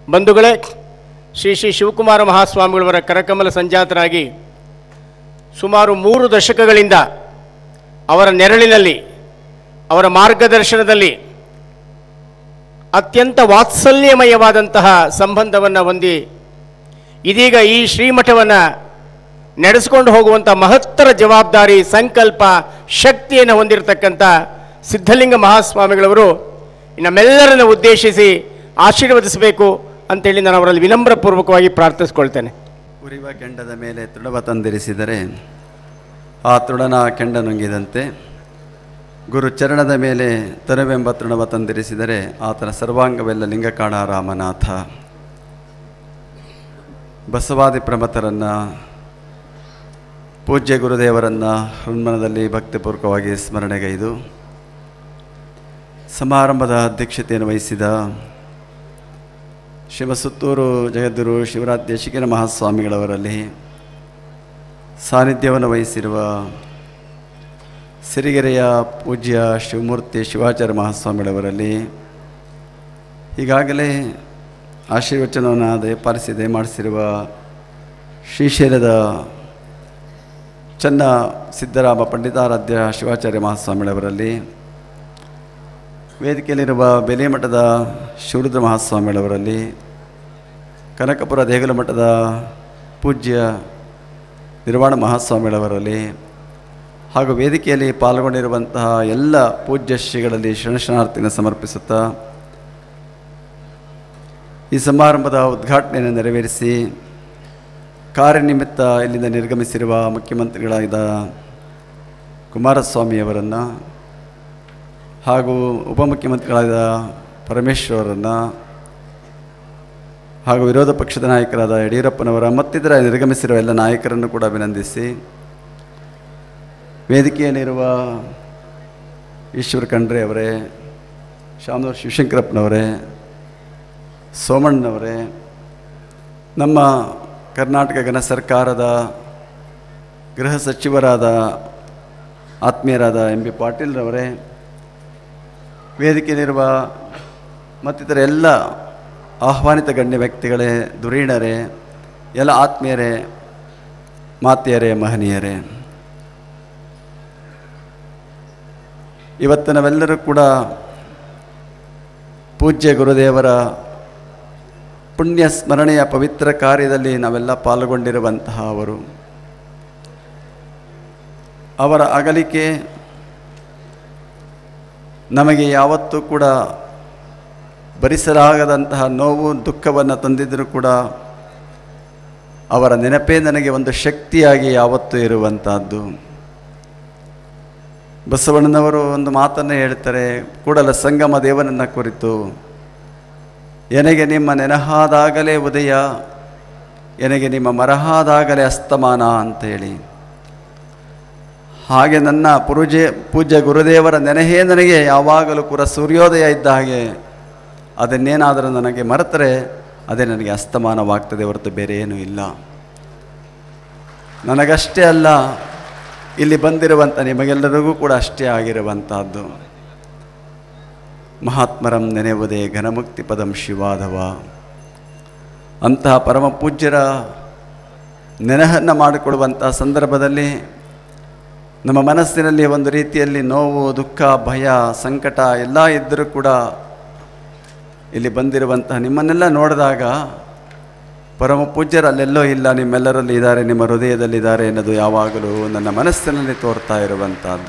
ಬಂಧುಗಳೇ ಶ್ರೀ ಶ್ರೀ ಶಿವಕುಮಾರ ಮಹಾಸ್ವಾಮಿಗಳವರ ಕರಕಮಲ ಸಂಜಾತರಾಗಿ ಸುಮಾರು ಮೂರು ದಶಕಗಳಿಂದ ಅವರ ನೆರಳಿನಲ್ಲಿ ಅವರ ಮಾರ್ಗದರ್ಶನದಲ್ಲಿ ಅತ್ಯಂತ ವಾತ್ಸಲ್ಯಮಯವಾದಂತಹ ಸಂಬಂಧವನ್ನು ಹೊಂದಿ ಇದೀಗ ಈ ಶ್ರೀಮಠವನ್ನು ನಡೆಸಿಕೊಂಡು ಹೋಗುವಂಥ ಮಹತ್ತರ ಜವಾಬ್ದಾರಿ ಸಂಕಲ್ಪ ಶಕ್ತಿಯನ್ನು ಹೊಂದಿರತಕ್ಕಂಥ ಸಿದ್ಧಲಿಂಗ ಮಹಾಸ್ವಾಮಿಗಳವರು ನಮ್ಮೆಲ್ಲರನ್ನು ಉದ್ದೇಶಿಸಿ ಆಶೀರ್ವದಿಸಬೇಕು ಅಂತೇಳಿ ನಾನು ಅವರಲ್ಲಿ ವಿನಮ್ರಪೂರ್ವಕವಾಗಿ ಪ್ರಾರ್ಥಿಸ್ಕೊಳ್ತೇನೆ ಉರಿವ ಕೆಂಡದ ಮೇಲೆ ತೃಣವ ತಂದಿರಿಸಿದರೆ ಆ ತೃಣನ ಕೆಂಡ ನುಂಗಿದಂತೆ ಗುರು ಚರಣದ ಮೇಲೆ ತನುವೆಂಬ ತೃಣವ ತಂದಿರಿಸಿದರೆ ಆತನ ಸರ್ವಾಂಗವೆಲ್ಲ ಲಿಂಗಕಾಣ ರಾಮನಾಥ ಬಸವಾದಿ ಪ್ರಮಥರನ್ನು ಪೂಜ್ಯ ಗುರುದೇವರನ್ನು ಹನುಮನದಲ್ಲಿ ಭಕ್ತಿಪೂರ್ವಕವಾಗಿ ಸ್ಮರಣೆಗೈದು ಸಮಾರಂಭದ ಅಧ್ಯಕ್ಷತೆಯನ್ನು ವಹಿಸಿದ ಶಿವಸುತ್ತೂರು ಜಗದ್ಗುರು ಶಿವರಾಜ್ ದೇಶಿಕನ ಮಹಾಸ್ವಾಮಿಗಳವರಲ್ಲಿ ಸಾನ್ನಿಧ್ಯವನ್ನು ವಹಿಸಿರುವ ಸಿರಿಗೆರೆಯ ಪೂಜ್ಯ ಶಿವಮೂರ್ತಿ ಶಿವಾಚಾರ್ಯ ಮಹಾಸ್ವಾಮಿಗಳವರಲ್ಲಿ ಈಗಾಗಲೇ ಆಶೀರ್ವಚನವನ್ನು ದಯಪಾಲಿಸಿ ದಯಮಾಡಿಸಿರುವ ಶ್ರೀಶೈಲದ ಚನ್ನ ಸಿದ್ದರಾಮ ಪಂಡಿತಾರಾಧ್ಯ ಶಿವಾಚಾರ್ಯ ಮಹಾಸ್ವಾಮಿಗಳವರಲ್ಲಿ ವೇದಿಕೆಯಲ್ಲಿರುವ ಬೆಲೆಮಠದ ಶಿವರುದ್ರ ಮಹಾಸ್ವಾಮಿಗಳವರಲ್ಲಿ ಕನಕಪುರ ದೇಗುಲ ಮಠದ ಪೂಜ್ಯ ನಿರ್ವಾಣ ಮಹಾಸ್ವಾಮಿಗಳವರಲ್ಲಿ ಹಾಗೂ ವೇದಿಕೆಯಲ್ಲಿ ಪಾಲ್ಗೊಂಡಿರುವಂತಹ ಎಲ್ಲ ಪೂಜ್ಯ ಶ್ರೀಗಳಲ್ಲಿ ಶರಣಶರಣಾರ್ಥಿನ ಸಮರ್ಪಿಸುತ್ತಾ ಈ ಸಮಾರಂಭದ ಉದ್ಘಾಟನೆಯನ್ನು ನೆರವೇರಿಸಿ ಕಾರ್ಯನಿಮಿತ್ತ ಇಲ್ಲಿಂದ ನಿರ್ಗಮಿಸಿರುವ ಮುಖ್ಯಮಂತ್ರಿಗಳಾದ ಕುಮಾರಸ್ವಾಮಿಯವರನ್ನು ಹಾಗೂ ಉಪಮುಖ್ಯಮಂತ್ರಿಗಳಾದ ಪರಮೇಶ್ವರನ್ನು ಹಾಗೂ ವಿರೋಧ ಪಕ್ಷದ ನಾಯಕರಾದ ಯಡಿಯೂರಪ್ಪನವರ ಮತ್ತಿತರ ನಿರ್ಗಮಿಸಿರುವ ಎಲ್ಲ ನಾಯಕರನ್ನು ಕೂಡ ಅಭಿನಂದಿಸಿ ವೇದಿಕೆಯಲ್ಲಿರುವ ಈಶ್ವರ ಖಂಡ್ರೆ ಅವರೇ ಶಾಮನೂರು ಶಿವಶಂಕರಪ್ಪನವರೇ ಸೋಮಣ್ಣನವರೇ ನಮ್ಮ ಕರ್ನಾಟಕ ಘನ ಸರ್ಕಾರದ ಗೃಹ ಸಚಿವರಾದ ಆತ್ಮೀಯರಾದ ಎಂ ಬಿ ಪಾಟೀಲ್ರವರೇ ವೇದಿಕೆಯಲ್ಲಿರುವ ಮತ್ತಿತರ ಎಲ್ಲ ಆಹ್ವಾನಿತ ಗಣ್ಯ ವ್ಯಕ್ತಿಗಳೇ ಧುರೀಣರೇ ಎಲ್ಲ ಆತ್ಮೀಯರೇ ಮಾತೆಯರೇ ಮಹನೀಯರೇ ಇವತ್ತು ನಾವೆಲ್ಲರೂ ಕೂಡ ಪೂಜ್ಯ ಗುರುದೇವರ ಪುಣ್ಯ ಸ್ಮರಣೆಯ ಪವಿತ್ರ ಕಾರ್ಯದಲ್ಲಿ ನಾವೆಲ್ಲ ಪಾಲ್ಗೊಂಡಿರುವಂತಹ ಅವರು ಅವರ ಅಗಲಿಕೆ ನಮಗೆ ಯಾವತ್ತೂ ಕೂಡ ಭರಿಸಲಾಗದಂತಹ ನೋವು ದುಃಖವನ್ನು ತಂದಿದ್ದರೂ ಕೂಡ ಅವರ ನೆನಪೇ ನನಗೆ ಒಂದು ಶಕ್ತಿಯಾಗಿ ಯಾವತ್ತೂ ಇರುವಂತಹದ್ದು ಬಸವಣ್ಣನವರು ಒಂದು ಮಾತನ್ನು ಹೇಳ್ತಾರೆ ಕೂಡಲ ಸಂಗಮ ದೇವನನ್ನು ಕುರಿತು ಎನಗೆ ನಿಮ್ಮ ನೆನಹಾದಾಗಲೇ ಉದಯ ಎನಗೆ ನಿಮ್ಮ ಮರಹಾದಾಗಲೇ ಅಸ್ತಮಾನ ಅಂತೇಳಿ ಹಾಗೆ ನನ್ನ ಪೂಜೆ ಪೂಜ್ಯ ಗುರುದೇವರ ನೆನಹೇ ನನಗೆ ಯಾವಾಗಲೂ ಕೂಡ ಸೂರ್ಯೋದಯ ಇದ್ದ ಹಾಗೆ ಅದನ್ನೇನಾದರೂ ನನಗೆ ಮರೆತರೆ ಅದೇ ನನಗೆ ಅಸ್ತಮಾನವಾಗ್ತದೆ ಹೊರತು ಬೇರೆ ಏನೂ ಇಲ್ಲ ನನಗಷ್ಟೇ ಅಲ್ಲ ಇಲ್ಲಿ ಬಂದಿರುವಂಥ ನಿಮಗೆಲ್ಲರಿಗೂ ಕೂಡ ಅಷ್ಟೇ ಆಗಿರುವಂತಹದ್ದು ಮಹಾತ್ಮರಂ ನೆನೆಯುವುದೇ ಘನಮುಕ್ತಿ ಪದಂ ಶಿವಾಧವ ಅಂತಹ ಪರಮ ಪೂಜ್ಯರ ನೆನಹನ್ನು ಮಾಡಿಕೊಡುವಂಥ ಸಂದರ್ಭದಲ್ಲಿ ನಮ್ಮ ಮನಸ್ಸಿನಲ್ಲಿ ಒಂದು ರೀತಿಯಲ್ಲಿ ನೋವು ದುಃಖ ಭಯ ಸಂಕಟ ಎಲ್ಲ ಇದ್ದರೂ ಕೂಡ ಇಲ್ಲಿ ಬಂದಿರುವಂತಹ ನಿಮ್ಮನ್ನೆಲ್ಲ ನೋಡಿದಾಗ ಪರಮ ಪೂಜ್ಯರು ಅಲ್ಲೆಲ್ಲೋ ಇಲ್ಲ ನಿಮ್ಮೆಲ್ಲರಲ್ಲಿ ಇದ್ದಾರೆ ನಿಮ್ಮ ಹೃದಯದಲ್ಲಿದ್ದಾರೆ ಅನ್ನೋದು ಯಾವಾಗಲೂ ನನ್ನ ಮನಸ್ಸಿನಲ್ಲಿ ತೋರ್ತಾ ಇರುವಂತಹದ್ದು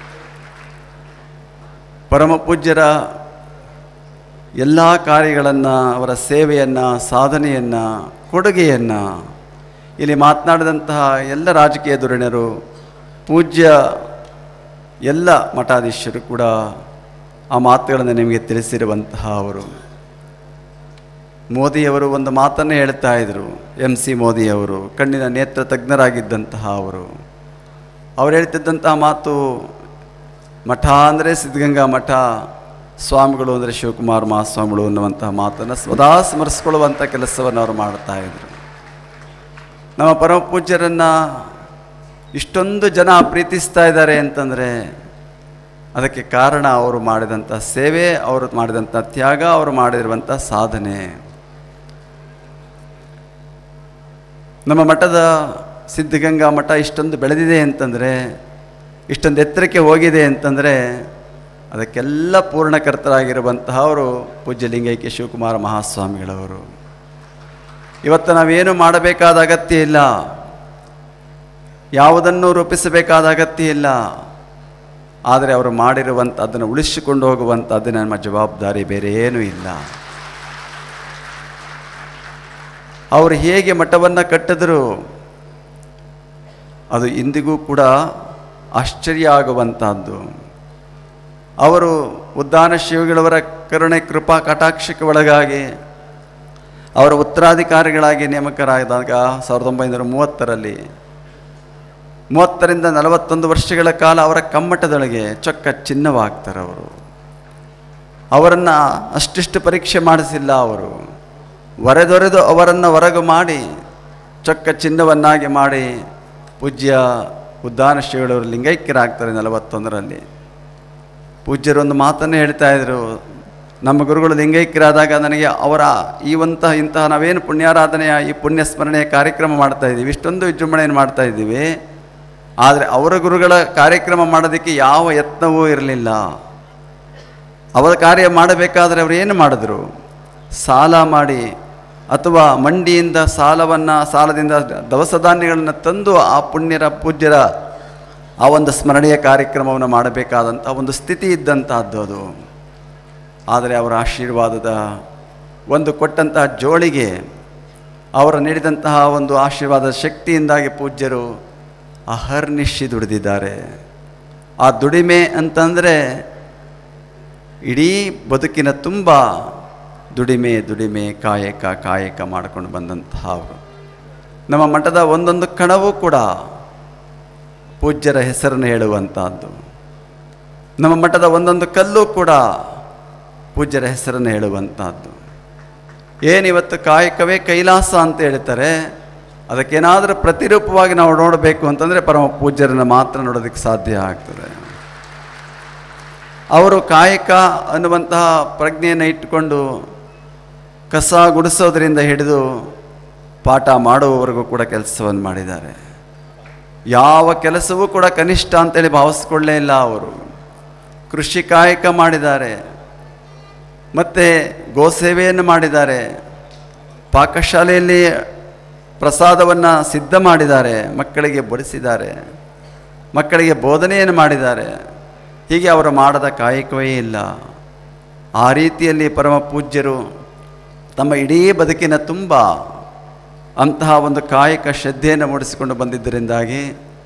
ಪರಮ ಪೂಜ್ಯರ ಎಲ್ಲ ಕಾರ್ಯಗಳನ್ನು ಅವರ ಸೇವೆಯನ್ನು ಸಾಧನೆಯನ್ನು ಕೊಡುಗೆಯನ್ನು ಇಲ್ಲಿ ಮಾತನಾಡಿದಂತಹ ಎಲ್ಲ ರಾಜಕೀಯ ಧುರೀಣರು ಪೂಜ್ಯ ಎಲ್ಲ ಮಠಾಧೀಶರು ಕೂಡ ಆ ಮಾತುಗಳನ್ನು ನಿಮಗೆ ತಿಳಿಸಿರುವಂತಹ ಅವರು ಮೋದಿಯವರು ಒಂದು ಮಾತನ್ನು ಹೇಳ್ತಾ ಇದ್ದರು ಎಂ ಸಿ ಮೋದಿಯವರು ಕಣ್ಣಿನ ನೇತ್ರ ತಜ್ಞರಾಗಿದ್ದಂತಹ ಅವರು ಅವ್ರು ಹೇಳ್ತಿದ್ದಂತಹ ಮಾತು ಮಠ ಅಂದರೆ ಸಿದ್ಧಗಂಗಾ ಮಠ ಸ್ವಾಮಿಗಳು ಅಂದರೆ ಶಿವಕುಮಾರ ಮಹಾಸ್ವಾಮಿಗಳು ಅನ್ನುವಂತಹ ಮಾತನ್ನು ಸದಾ ಸ್ಮರಿಸ್ಕೊಳ್ಳುವಂಥ ಕೆಲಸವನ್ನು ಅವರು ಮಾಡ್ತಾ ಇದ್ರು ನಮ್ಮ ಪರಮ ಪೂಜ್ಯರನ್ನು ಇಷ್ಟೊಂದು ಜನ ಪ್ರೀತಿಸ್ತಾ ಇದ್ದಾರೆ ಅಂತಂದರೆ ಅದಕ್ಕೆ ಕಾರಣ ಅವರು ಮಾಡಿದಂಥ ಸೇವೆ ಅವರು ಮಾಡಿದಂಥ ತ್ಯಾಗ ಅವರು ಮಾಡಿರುವಂಥ ಸಾಧನೆ ನಮ್ಮ ಮಠದ ಸಿದ್ಧಗಂಗಾ ಮಠ ಇಷ್ಟೊಂದು ಬೆಳೆದಿದೆ ಅಂತಂದರೆ ಇಷ್ಟೊಂದು ಎತ್ತರಕ್ಕೆ ಹೋಗಿದೆ ಅಂತಂದರೆ ಅದಕ್ಕೆಲ್ಲ ಪೂರ್ಣಕರ್ತರಾಗಿರುವಂತಹವರು ಪೂಜ್ಯ ಲಿಂಗೈಕ್ಯ ಶಿವಕುಮಾರ ಮಹಾಸ್ವಾಮಿಗಳವರು ಇವತ್ತು ನಾವೇನು ಮಾಡಬೇಕಾದ ಅಗತ್ಯ ಇಲ್ಲ ಯಾವುದನ್ನು ರೂಪಿಸಬೇಕಾದ ಅಗತ್ಯ ಇಲ್ಲ ಆದರೆ ಅವರು ಮಾಡಿರುವಂಥ ಅದನ್ನು ಉಳಿಸಿಕೊಂಡು ಹೋಗುವಂಥದ್ದು ನಮ್ಮ ಜವಾಬ್ದಾರಿ ಬೇರೆ ಏನೂ ಇಲ್ಲ ಅವರು ಹೇಗೆ ಮಠವನ್ನು ಕಟ್ಟಿದ್ರು ಅದು ಇಂದಿಗೂ ಕೂಡ ಆಶ್ಚರ್ಯ ಆಗುವಂತಹದ್ದು ಅವರು ಉದ್ದಾನ ಶಿವಗಳವರ ಕರುಣೆ ಕೃಪಾ ಕಟಾಕ್ಷಕ್ಕೆ ಒಳಗಾಗಿ ಅವರ ಉತ್ತರಾಧಿಕಾರಿಗಳಾಗಿ ನೇಮಕರಾದಾಗ ಸಾವಿರದ ಒಂಬೈನೂರ ಮೂವತ್ತರಲ್ಲಿ ಮೂವತ್ತರಿಂದ ನಲವತ್ತೊಂದು ವರ್ಷಗಳ ಕಾಲ ಅವರ ಕಮ್ಮಟದೊಳಗೆ ಚೊಕ್ಕ ಚಿನ್ನವಾಗ್ತಾರೆ ಅವರು ಅವರನ್ನು ಅಷ್ಟಿಷ್ಟು ಪರೀಕ್ಷೆ ಮಾಡಿಸಿಲ್ಲ ಅವರು ಹೊರೆದೊರೆದು ಅವರನ್ನು ಹೊರಗು ಮಾಡಿ ಚೊಕ್ಕ ಚಿನ್ನವನ್ನಾಗಿ ಮಾಡಿ ಪೂಜ್ಯ ಉದ್ದಾನ ಶ್ರೀಗಳವರು ಲಿಂಗೈಕ್ಯರಾಗ್ತಾರೆ ನಲವತ್ತೊಂದರಲ್ಲಿ ಪೂಜ್ಯರು ಒಂದು ಮಾತನ್ನು ಹೇಳ್ತಾ ಇದ್ರು ನಮ್ಮ ಗುರುಗಳು ಲಿಂಗೈಕ್ಯರಾದಾಗ ನನಗೆ ಅವರ ಈ ಒಂತಹ ಇಂತಹ ನಾವೇನು ಪುಣ್ಯಾರಾಧನೆಯ ಈ ಪುಣ್ಯ ಸ್ಮರಣೆಯ ಕಾರ್ಯಕ್ರಮ ಮಾಡ್ತಾ ಇದ್ದೀವಿ ಇಷ್ಟೊಂದು ವಿಜೃಂಭಣೆಯನ್ನು ಮಾಡ್ತಾ ಇದ್ದೀವಿ ಆದರೆ ಅವರ ಗುರುಗಳ ಕಾರ್ಯಕ್ರಮ ಮಾಡೋದಕ್ಕೆ ಯಾವ ಯತ್ನವೂ ಇರಲಿಲ್ಲ ಅವರ ಕಾರ್ಯ ಮಾಡಬೇಕಾದ್ರೆ ಅವರು ಏನು ಮಾಡಿದ್ರು ಸಾಲ ಮಾಡಿ ಅಥವಾ ಮಂಡಿಯಿಂದ ಸಾಲವನ್ನು ಸಾಲದಿಂದ ದವಸ ಧಾನ್ಯಗಳನ್ನು ತಂದು ಆ ಪುಣ್ಯರ ಪೂಜ್ಯರ ಆ ಒಂದು ಸ್ಮರಣೆಯ ಕಾರ್ಯಕ್ರಮವನ್ನು ಮಾಡಬೇಕಾದಂಥ ಒಂದು ಸ್ಥಿತಿ ಇದ್ದಂತಹದ್ದು ಅದು ಆದರೆ ಅವರ ಆಶೀರ್ವಾದದ ಒಂದು ಕೊಟ್ಟಂತಹ ಜೋಳಿಗೆ ಅವರು ನೀಡಿದಂತಹ ಒಂದು ಆಶೀರ್ವಾದದ ಶಕ್ತಿಯಿಂದಾಗಿ ಪೂಜ್ಯರು ಅಹರ್ನಿಶಿ ದುಡಿದಿದ್ದಾರೆ ಆ ದುಡಿಮೆ ಅಂತಂದರೆ ಇಡೀ ಬದುಕಿನ ತುಂಬ ದುಡಿಮೆ ದುಡಿಮೆ ಕಾಯಕ ಕಾಯಕ ಮಾಡಿಕೊಂಡು ಬಂದಂತಹ ಅವರು ನಮ್ಮ ಮಠದ ಒಂದೊಂದು ಕಣವೂ ಕೂಡ ಪೂಜ್ಯರ ಹೆಸರನ್ನು ಹೇಳುವಂತಹದ್ದು ನಮ್ಮ ಮಠದ ಒಂದೊಂದು ಕಲ್ಲು ಕೂಡ ಪೂಜ್ಯರ ಹೆಸರನ್ನು ಹೇಳುವಂತಹದ್ದು ಏನಿವತ್ತು ಕಾಯಕವೇ ಕೈಲಾಸ ಅಂತ ಹೇಳ್ತಾರೆ ಅದಕ್ಕೇನಾದರೂ ಪ್ರತಿರೂಪವಾಗಿ ನಾವು ನೋಡಬೇಕು ಅಂತಂದರೆ ಪರಮ ಪೂಜ್ಯರನ್ನು ಮಾತ್ರ ನೋಡೋದಕ್ಕೆ ಸಾಧ್ಯ ಆಗ್ತದೆ ಅವರು ಕಾಯಕ ಅನ್ನುವಂತಹ ಪ್ರಜ್ಞೆಯನ್ನು ಇಟ್ಟುಕೊಂಡು ಕಸ ಗುಡಿಸೋದ್ರಿಂದ ಹಿಡಿದು ಪಾಠ ಮಾಡುವವರೆಗೂ ಕೂಡ ಕೆಲಸವನ್ನು ಮಾಡಿದ್ದಾರೆ ಯಾವ ಕೆಲಸವೂ ಕೂಡ ಕನಿಷ್ಠ ಅಂತೇಳಿ ಭಾವಿಸ್ಕೊಳ್ಳೇ ಇಲ್ಲ ಅವರು ಕೃಷಿ ಕಾಯಕ ಮಾಡಿದ್ದಾರೆ ಮತ್ತು ಗೋಸೇವೆಯನ್ನು ಮಾಡಿದ್ದಾರೆ ಪಾಕಶಾಲೆಯಲ್ಲಿ ಪ್ರಸಾದವನ್ನು ಸಿದ್ಧ ಮಾಡಿದ್ದಾರೆ ಮಕ್ಕಳಿಗೆ ಬಡಿಸಿದ್ದಾರೆ ಮಕ್ಕಳಿಗೆ ಬೋಧನೆಯನ್ನು ಮಾಡಿದ್ದಾರೆ ಹೀಗೆ ಅವರು ಮಾಡದ ಕಾಯಕವೇ ಇಲ್ಲ ಆ ರೀತಿಯಲ್ಲಿ ಪರಮ ಪೂಜ್ಯರು ತಮ್ಮ ಇಡೀ ಬದುಕಿನ ತುಂಬ ಅಂತಹ ಒಂದು ಕಾಯಕ ಶ್ರದ್ಧೆಯನ್ನು ಮೂಡಿಸಿಕೊಂಡು ಬಂದಿದ್ದರಿಂದಾಗಿ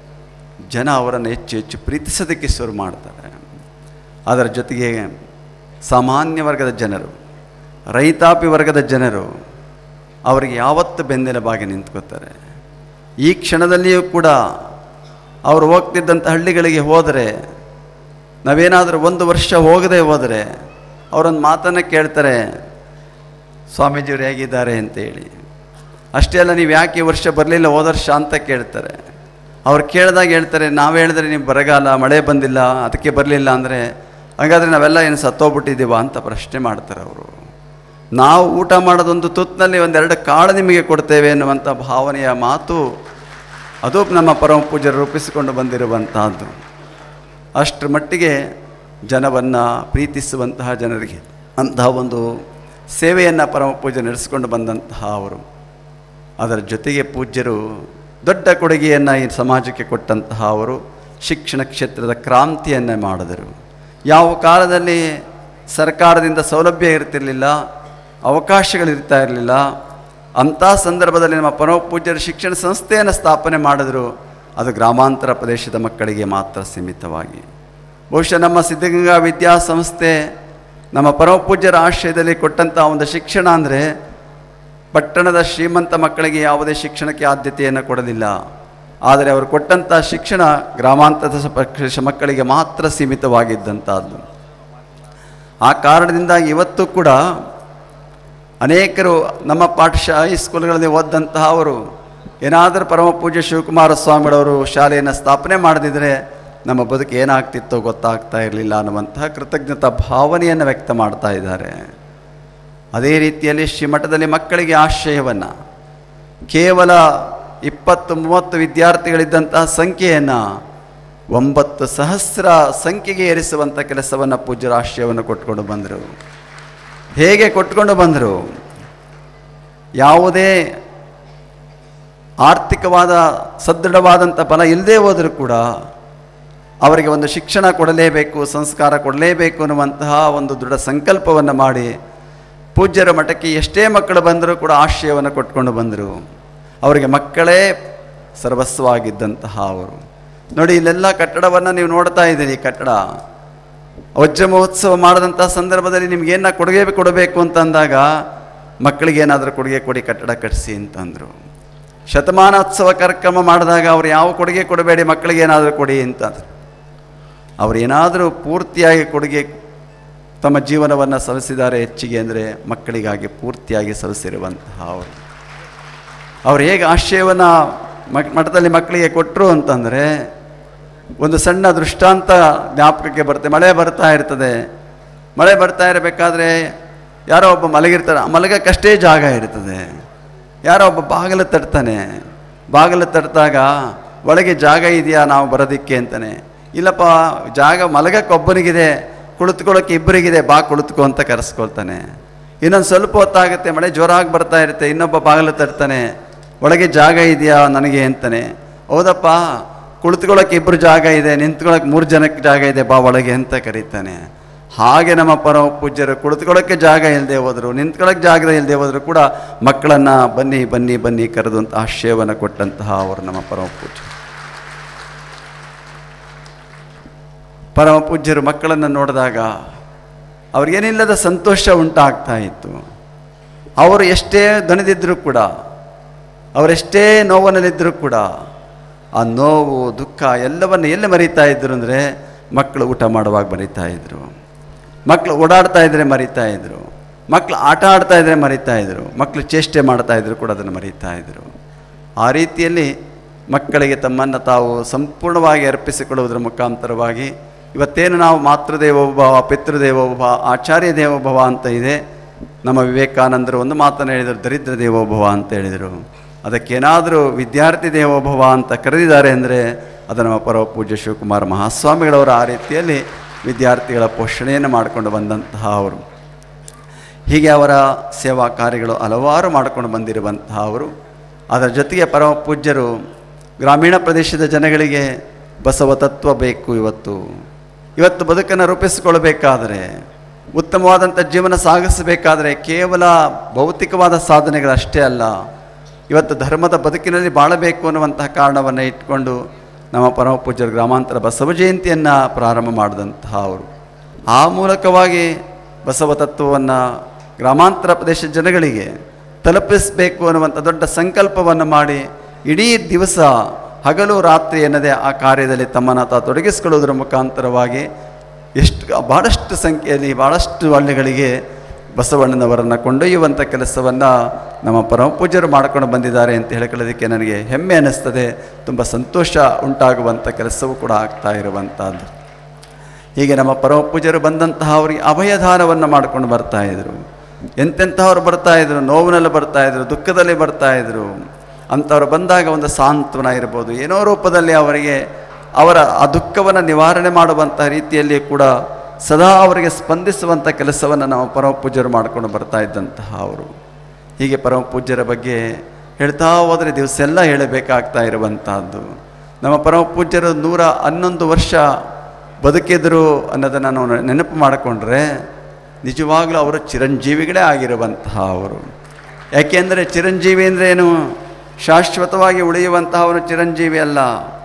ಜನ ಅವರನ್ನು ಹೆಚ್ಚು ಹೆಚ್ಚು ಪ್ರೀತಿಸೋದಕ್ಕೆ ಶುರು ಮಾಡ್ತಾರೆ ಅದರ ಜೊತೆಗೆ ಸಾಮಾನ್ಯ ವರ್ಗದ ಜನರು ರೈತಾಪಿ ವರ್ಗದ ಜನರು ಅವರಿಗೆ ಯಾವತ್ತು ಬೆನ್ನೆಲುಬಾಗಿ ನಿಂತ್ಕೋತಾರೆ ಈ ಕ್ಷಣದಲ್ಲಿಯೂ ಕೂಡ ಅವರು ಹೋಗ್ತಿದ್ದಂಥ ಹಳ್ಳಿಗಳಿಗೆ ಹೋದರೆ ನಾವೇನಾದರೂ ಒಂದು ವರ್ಷ ಹೋಗದೆ ಹೋದರೆ ಅವರೊಂದು ಮಾತನ್ನು ಕೇಳ್ತಾರೆ ಸ್ವಾಮೀಜಿಯವರು ಹೇಗಿದ್ದಾರೆ ಅಂತೇಳಿ ಅಷ್ಟೇ ಅಲ್ಲ ನೀವು ಯಾಕೆ ಈ ವರ್ಷ ಬರಲಿಲ್ಲ ಹೋದ ವರ್ಷ ಅಂತ ಕೇಳ್ತಾರೆ ಅವ್ರು ಕೇಳಿದಾಗ ಹೇಳ್ತಾರೆ ನಾವು ಹೇಳಿದ್ರೆ ನೀವು ಬರಗಾಲ ಮಳೆ ಬಂದಿಲ್ಲ ಅದಕ್ಕೆ ಬರಲಿಲ್ಲ ಅಂದರೆ ಹಾಗಾದರೆ ನಾವೆಲ್ಲ ಏನು ಸತ್ತೋಗ್ಬಿಟ್ಟಿದ್ದೀವ ಅಂತ ಪ್ರಶ್ನೆ ಮಾಡ್ತಾರೆ ಅವರು ನಾವು ಊಟ ಮಾಡೋದೊಂದು ತುತ್ತಿನಲ್ಲಿ ಒಂದೆರಡು ಕಾಳು ನಿಮಗೆ ಕೊಡ್ತೇವೆ ಎನ್ನುವಂಥ ಭಾವನೆಯ ಮಾತು ಅದು ನಮ್ಮ ಪರಮ ಪೂಜರು ರೂಪಿಸಿಕೊಂಡು ಬಂದಿರುವಂತಹದ್ದು ಅಷ್ಟರ ಮಟ್ಟಿಗೆ ಜನವನ್ನು ಪ್ರೀತಿಸುವಂತಹ ಜನರಿಗೆ ಅಂತಹ ಒಂದು ಸೇವೆಯನ್ನು ಪರಮ ಪೂಜೆ ನಡೆಸಿಕೊಂಡು ಬಂದಂತಹ ಅವರು ಅದರ ಜೊತೆಗೆ ಪೂಜ್ಯರು ದೊಡ್ಡ ಕೊಡುಗೆಯನ್ನು ಈ ಸಮಾಜಕ್ಕೆ ಕೊಟ್ಟಂತಹ ಅವರು ಶಿಕ್ಷಣ ಕ್ಷೇತ್ರದ ಕ್ರಾಂತಿಯನ್ನು ಮಾಡಿದರು ಯಾವ ಕಾಲದಲ್ಲಿ ಸರ್ಕಾರದಿಂದ ಸೌಲಭ್ಯ ಇರ್ತಿರಲಿಲ್ಲ ಅವಕಾಶಗಳಿರ್ತಾ ಇರಲಿಲ್ಲ ಅಂಥ ಸಂದರ್ಭದಲ್ಲಿ ನಮ್ಮ ಪರಮ ಪೂಜ್ಯರು ಶಿಕ್ಷಣ ಸಂಸ್ಥೆಯನ್ನು ಸ್ಥಾಪನೆ ಮಾಡಿದ್ರು ಅದು ಗ್ರಾಮಾಂತರ ಪ್ರದೇಶದ ಮಕ್ಕಳಿಗೆ ಮಾತ್ರ ಸೀಮಿತವಾಗಿ ಬಹುಶಃ ನಮ್ಮ ಸಿದ್ಧಗಂಗಾ ವಿದ್ಯಾಸಂಸ್ಥೆ ನಮ್ಮ ಪರಮ ಪೂಜ್ಯರ ಆಶ್ರಯದಲ್ಲಿ ಕೊಟ್ಟಂಥ ಒಂದು ಶಿಕ್ಷಣ ಅಂದರೆ ಪಟ್ಟಣದ ಶ್ರೀಮಂತ ಮಕ್ಕಳಿಗೆ ಯಾವುದೇ ಶಿಕ್ಷಣಕ್ಕೆ ಆದ್ಯತೆಯನ್ನು ಕೊಡಲಿಲ್ಲ ಆದರೆ ಅವರು ಕೊಟ್ಟಂಥ ಶಿಕ್ಷಣ ಗ್ರಾಮಾಂತರದ ಸ- ಪ್ರದೇಶ ಮಕ್ಕಳಿಗೆ ಮಾತ್ರ ಸೀಮಿತವಾಗಿದ್ದಂಥದ್ದು ಆ ಕಾರಣದಿಂದ ಇವತ್ತು ಕೂಡ ಅನೇಕರು ನಮ್ಮ ಪಾಠಶಾ ಹೈಸ್ಕೂಲ್ಗಳಲ್ಲಿ ಓದಂತಹ ಅವರು ಏನಾದರೂ ಪರಮ ಪೂಜ್ಯ ಶಿವಕುಮಾರ ಸ್ವಾಮಿಗಳವರು ಶಾಲೆಯನ್ನು ಸ್ಥಾಪನೆ ಮಾಡದಿದ್ದರೆ ನಮ್ಮ ಬದುಕು ಏನಾಗ್ತಿತ್ತೋ ಗೊತ್ತಾಗ್ತಾ ಇರಲಿಲ್ಲ ಅನ್ನುವಂತಹ ಕೃತಜ್ಞತಾ ಭಾವನೆಯನ್ನು ವ್ಯಕ್ತ ಮಾಡ್ತಾ ಇದ್ದಾರೆ ಅದೇ ರೀತಿಯಲ್ಲಿ ಶ್ರೀಮಠದಲ್ಲಿ ಮಕ್ಕಳಿಗೆ ಆಶ್ರಯವನ್ನು ಕೇವಲ ಇಪ್ಪತ್ತು ಮೂವತ್ತು ವಿದ್ಯಾರ್ಥಿಗಳಿದ್ದಂತಹ ಸಂಖ್ಯೆಯನ್ನು ಒಂಬತ್ತು ಸಹಸ್ರ ಸಂಖ್ಯೆಗೆ ಏರಿಸುವಂಥ ಕೆಲಸವನ್ನು ಪೂಜ್ಯರ ಆಶ್ರಯವನ್ನು ಕೊಟ್ಕೊಂಡು ಬಂದರು ಹೇಗೆ ಕೊಟ್ಕೊಂಡು ಬಂದರು ಯಾವುದೇ ಆರ್ಥಿಕವಾದ ಸದೃಢವಾದಂಥ ಫಲ ಇಲ್ಲದೇ ಹೋದರೂ ಕೂಡ ಅವರಿಗೆ ಒಂದು ಶಿಕ್ಷಣ ಕೊಡಲೇಬೇಕು ಸಂಸ್ಕಾರ ಕೊಡಲೇಬೇಕು ಅನ್ನುವಂತಹ ಒಂದು ದೃಢ ಸಂಕಲ್ಪವನ್ನು ಮಾಡಿ ಪೂಜ್ಯರ ಮಠಕ್ಕೆ ಎಷ್ಟೇ ಮಕ್ಕಳು ಬಂದರೂ ಕೂಡ ಆಶ್ರಯವನ್ನು ಕೊಟ್ಕೊಂಡು ಬಂದರು ಅವರಿಗೆ ಮಕ್ಕಳೇ ಸರ್ವಸ್ವವಾಗಿದ್ದಂತಹ ಅವರು ನೋಡಿ ಇಲ್ಲೆಲ್ಲ ಕಟ್ಟಡವನ್ನು ನೀವು ನೋಡ್ತಾ ಇದ್ದೀರಿ ಈ ಕಟ್ಟಡ ವಜ್ರ ಮಹೋತ್ಸವ ಮಾಡಿದಂಥ ಸಂದರ್ಭದಲ್ಲಿ ನಿಮ್ಗೇನ ಕೊಡುಗೆ ಕೊಡಬೇಕು ಅಂತ ಅಂದಾಗ ಮಕ್ಕಳಿಗೆ ಏನಾದರೂ ಕೊಡುಗೆ ಕೊಡಿ ಕಟ್ಟಡ ಕಟ್ಟಿಸಿ ಅಂತಂದರು ಶತಮಾನೋತ್ಸವ ಕಾರ್ಯಕ್ರಮ ಮಾಡಿದಾಗ ಅವ್ರು ಯಾವ ಕೊಡುಗೆ ಕೊಡಬೇಡಿ ಮಕ್ಕಳಿಗೆ ಏನಾದರೂ ಕೊಡಿ ಅಂತಂದರು ಅವ್ರು ಏನಾದರೂ ಪೂರ್ತಿಯಾಗಿ ಕೊಡುಗೆ ತಮ್ಮ ಜೀವನವನ್ನು ಸಲ್ಲಿಸಿದ್ದಾರೆ ಹೆಚ್ಚಿಗೆ ಅಂದರೆ ಮಕ್ಕಳಿಗಾಗಿ ಪೂರ್ತಿಯಾಗಿ ಸಲ್ಲಿಸಿರುವಂತಹ ಅವರು ಅವ್ರು ಹೇಗೆ ಆಶಯವನ್ನು ಮಕ್ ಮಠದಲ್ಲಿ ಮಕ್ಕಳಿಗೆ ಕೊಟ್ಟರು ಅಂತಂದರೆ ಒಂದು ಸಣ್ಣ ದೃಷ್ಟಾಂತ ಜ್ಞಾಪಕಕ್ಕೆ ಬರುತ್ತೆ ಮಳೆ ಬರ್ತಾ ಇರ್ತದೆ ಮಳೆ ಬರ್ತಾ ಇರಬೇಕಾದ್ರೆ ಯಾರೋ ಒಬ್ಬ ಮಲಗಿರ್ತಾರೆ ಆ ಮಲಗಕ್ಕಷ್ಟೇ ಜಾಗ ಇರ್ತದೆ ಯಾರೋ ಒಬ್ಬ ಬಾಗಿಲು ತಟ್ತಾನೆ ಬಾಗಿಲು ತಟ್ಟಿದಾಗ ಒಳಗೆ ಜಾಗ ಇದೆಯಾ ನಾವು ಬರೋದಕ್ಕೆ ಅಂತಾನೆ ಇಲ್ಲಪ್ಪ ಜಾಗ ಮಲಗಕ್ಕೆ ಒಬ್ಬನಿಗಿದೆ ಕುಳಿತುಕೊಳ್ಳೋಕೆ ಇಬ್ಬರಿಗಿದೆ ಬಾ ಕುಳಿತುಕೋ ಅಂತ ಕರೆಸ್ಕೊಳ್ತಾನೆ ಇನ್ನೊಂದು ಸ್ವಲ್ಪ ಹೊತ್ತಾಗುತ್ತೆ ಮಳೆ ಜೋರಾಗಿ ಬರ್ತಾ ಇರುತ್ತೆ ಇನ್ನೊಬ್ಬ ಬಾಗಿಲು ತಟ್ತಾನೆ ಒಳಗೆ ಜಾಗ ಇದೆಯಾ ನನಗೆ ಅಂತಾನೆ ಹೌದಪ್ಪ ಕುಳಿತುಕೊಳ್ಳೋಕೆ ಇಬ್ಬರು ಜಾಗ ಇದೆ ನಿಂತ್ಕೊಳ್ಳೋಕೆ ಮೂರು ಜನಕ್ಕೆ ಜಾಗ ಇದೆ ಬಾ ಒಳಗೆ ಅಂತ ಕರೀತಾನೆ ಹಾಗೆ ನಮ್ಮ ಪರಮ ಪೂಜ್ಯರು ಕುಳಿತುಕೊಳ್ಳೋಕ್ಕೆ ಜಾಗ ಇಲ್ಲದೆ ಹೋದರು ನಿಂತ್ಕೊಳ್ಳೋಕೆ ಜಾಗ ಇಲ್ಲದೆ ಹೋದರೂ ಕೂಡ ಮಕ್ಕಳನ್ನು ಬನ್ನಿ ಬನ್ನಿ ಬನ್ನಿ ಕರೆದು ಅಂತ ಆಶಯವನ್ನು ಕೊಟ್ಟಂತಹ ಅವರು ನಮ್ಮ ಪರಮ ಪೂಜ್ಯರು ಪರಮ ಪೂಜ್ಯರು ಮಕ್ಕಳನ್ನು ನೋಡಿದಾಗ ಅವ್ರಿಗೇನಿಲ್ಲದ ಸಂತೋಷ ಉಂಟಾಗ್ತಾ ಇತ್ತು ಅವರು ಎಷ್ಟೇ ದಣಿದಿದ್ದರೂ ಕೂಡ ಅವರೆಷ್ಟೇ ನೋವಿನಲ್ಲಿದ್ದರೂ ಕೂಡ ಆ ನೋವು ದುಃಖ ಎಲ್ಲವನ್ನು ಎಲ್ಲಿ ಮರೀತಾ ಇದ್ರು ಅಂದರೆ ಮಕ್ಕಳು ಊಟ ಮಾಡುವಾಗ ಮರೀತಾ ಇದ್ರು ಮಕ್ಕಳು ಓಡಾಡ್ತಾ ಇದ್ರೆ ಮರೀತಾ ಇದ್ರು ಮಕ್ಕಳು ಆಟ ಆಡ್ತಾ ಇದ್ರೆ ಮರೀತಾ ಇದ್ರು ಮಕ್ಕಳು ಚೇಷ್ಟೆ ಮಾಡ್ತಾ ಇದ್ರು ಕೂಡ ಅದನ್ನು ಮರೀತಾ ಇದ್ರು ಆ ರೀತಿಯಲ್ಲಿ ಮಕ್ಕಳಿಗೆ ತಮ್ಮನ್ನು ತಾವು ಸಂಪೂರ್ಣವಾಗಿ ಅರ್ಪಿಸಿಕೊಳ್ಳುವುದರ ಮುಖಾಂತರವಾಗಿ ಇವತ್ತೇನು ನಾವು ಮಾತೃದೇವೋಭವ ಪಿತೃದೇವೋಭವ ಆಚಾರ್ಯ ದೇವೋಭವ ಅಂತ ಇದೆ ನಮ್ಮ ವಿವೇಕಾನಂದರು ಒಂದು ಮಾತನ್ನು ಹೇಳಿದರು ದರಿದ್ರ ದೇವೋಭವ ಅಂತ ಹೇಳಿದರು ಅದಕ್ಕೇನಾದರೂ ವಿದ್ಯಾರ್ಥಿ ದೇವೋಭವ ಅಂತ ಕರೆದಿದ್ದಾರೆ ಅಂದರೆ ಅದು ನಮ್ಮ ಪರಮ ಪೂಜ್ಯ ಶಿವಕುಮಾರ ಮಹಾಸ್ವಾಮಿಗಳವರು ಆ ರೀತಿಯಲ್ಲಿ ವಿದ್ಯಾರ್ಥಿಗಳ ಪೋಷಣೆಯನ್ನು ಮಾಡಿಕೊಂಡು ಬಂದಂತಹ ಅವರು ಹೀಗೆ ಅವರ ಸೇವಾ ಕಾರ್ಯಗಳು ಹಲವಾರು ಮಾಡಿಕೊಂಡು ಬಂದಿರುವಂತಹ ಅವರು ಅದರ ಜೊತೆಗೆ ಪರಮ ಪೂಜ್ಯರು ಗ್ರಾಮೀಣ ಪ್ರದೇಶದ ಜನಗಳಿಗೆ ಬಸವ ತತ್ವ ಬೇಕು ಇವತ್ತು ಇವತ್ತು ಬದುಕನ್ನು ರೂಪಿಸಿಕೊಳ್ಳಬೇಕಾದರೆ ಉತ್ತಮವಾದಂಥ ಜೀವನ ಸಾಗಿಸಬೇಕಾದರೆ ಕೇವಲ ಭೌತಿಕವಾದ ಸಾಧನೆಗಳಷ್ಟೇ ಅಲ್ಲ ಇವತ್ತು ಧರ್ಮದ ಬದುಕಿನಲ್ಲಿ ಬಾಳಬೇಕು ಅನ್ನುವಂತಹ ಕಾರಣವನ್ನು ಇಟ್ಕೊಂಡು ನಮ್ಮ ಪರಮ ಪೂಜ್ಯರು ಗ್ರಾಮಾಂತರ ಬಸವ ಜಯಂತಿಯನ್ನು ಪ್ರಾರಂಭ ಮಾಡಿದಂತಹ ಅವರು ಆ ಮೂಲಕವಾಗಿ ಬಸವ ತತ್ವವನ್ನು ಗ್ರಾಮಾಂತರ ಪ್ರದೇಶದ ಜನಗಳಿಗೆ ತಲುಪಿಸಬೇಕು ಅನ್ನುವಂಥ ದೊಡ್ಡ ಸಂಕಲ್ಪವನ್ನು ಮಾಡಿ ಇಡೀ ದಿವಸ ಹಗಲು ರಾತ್ರಿ ಎನ್ನದೇ ಆ ಕಾರ್ಯದಲ್ಲಿ ತಮ್ಮನ್ನು ತಾವು ತೊಡಗಿಸಿಕೊಳ್ಳುವುದರ ಮುಖಾಂತರವಾಗಿ ಎಷ್ಟು ಭಾಳಷ್ಟು ಸಂಖ್ಯೆಯಲ್ಲಿ ಭಾಳಷ್ಟು ಹಳ್ಳಿಗಳಿಗೆ ಬಸವಣ್ಣನವರನ್ನು ಕೊಂಡೊಯ್ಯುವಂಥ ಕೆಲಸವನ್ನು ನಮ್ಮ ಪರಮ ಪೂಜ್ಯರು ಮಾಡಿಕೊಂಡು ಬಂದಿದ್ದಾರೆ ಅಂತ ಹೇಳ್ಕೊಳ್ಳೋದಕ್ಕೆ ನನಗೆ ಹೆಮ್ಮೆ ಅನ್ನಿಸ್ತದೆ ತುಂಬ ಸಂತೋಷ ಉಂಟಾಗುವಂಥ ಕೆಲಸವೂ ಕೂಡ ಆಗ್ತಾ ಇರುವಂಥದ್ದು ಹೀಗೆ ನಮ್ಮ ಪರಮ ಪೂಜ್ಯರು ಬಂದಂತಹ ಅವರಿಗೆ ಅಭಯದಾನವನ್ನು ಮಾಡ್ಕೊಂಡು ಬರ್ತಾ ಇದ್ರು ಎಂತೆಂಥವ್ರು ಬರ್ತಾ ಇದ್ರು ನೋವಿನಲ್ಲಿ ಬರ್ತಾ ಇದ್ರು ದುಃಖದಲ್ಲಿ ಬರ್ತಾ ಇದ್ರು ಅಂಥವ್ರು ಬಂದಾಗ ಒಂದು ಸಾಂತ್ವನ ಇರ್ಬೋದು ಏನೋ ರೂಪದಲ್ಲಿ ಅವರಿಗೆ ಅವರ ಆ ದುಃಖವನ್ನು ನಿವಾರಣೆ ಮಾಡುವಂಥ ರೀತಿಯಲ್ಲಿ ಕೂಡ ಸದಾ ಅವರಿಗೆ ಸ್ಪಂದಿಸುವಂಥ ಕೆಲಸವನ್ನು ನಮ್ಮ ಪರಮ ಪೂಜ್ಯರು ಮಾಡಿಕೊಂಡು ಬರ್ತಾ ಇದ್ದಂತಹ ಅವರು ಹೀಗೆ ಪರಮ ಪೂಜ್ಯರ ಬಗ್ಗೆ ಹೇಳ್ತಾ ಹೋದರೆ ದಿವಸ ಎಲ್ಲ ಹೇಳಬೇಕಾಗ್ತಾ ಇರುವಂತಹದ್ದು ನಮ್ಮ ಪರಮ ಪೂಜ್ಯರು ನೂರ ಹನ್ನೊಂದು ವರ್ಷ ಬದುಕಿದ್ರು ಅನ್ನೋದನ್ನು ನಾವು ನೆನಪು ಮಾಡಿಕೊಂಡ್ರೆ ನಿಜವಾಗ್ಲೂ ಅವರು ಚಿರಂಜೀವಿಗಳೇ ಆಗಿರುವಂತಹ ಅವರು ಯಾಕೆಂದರೆ ಚಿರಂಜೀವಿ ಅಂದರೆ ಏನು ಶಾಶ್ವತವಾಗಿ ಉಳಿಯುವಂತಹವನು ಚಿರಂಜೀವಿ ಅಲ್ಲ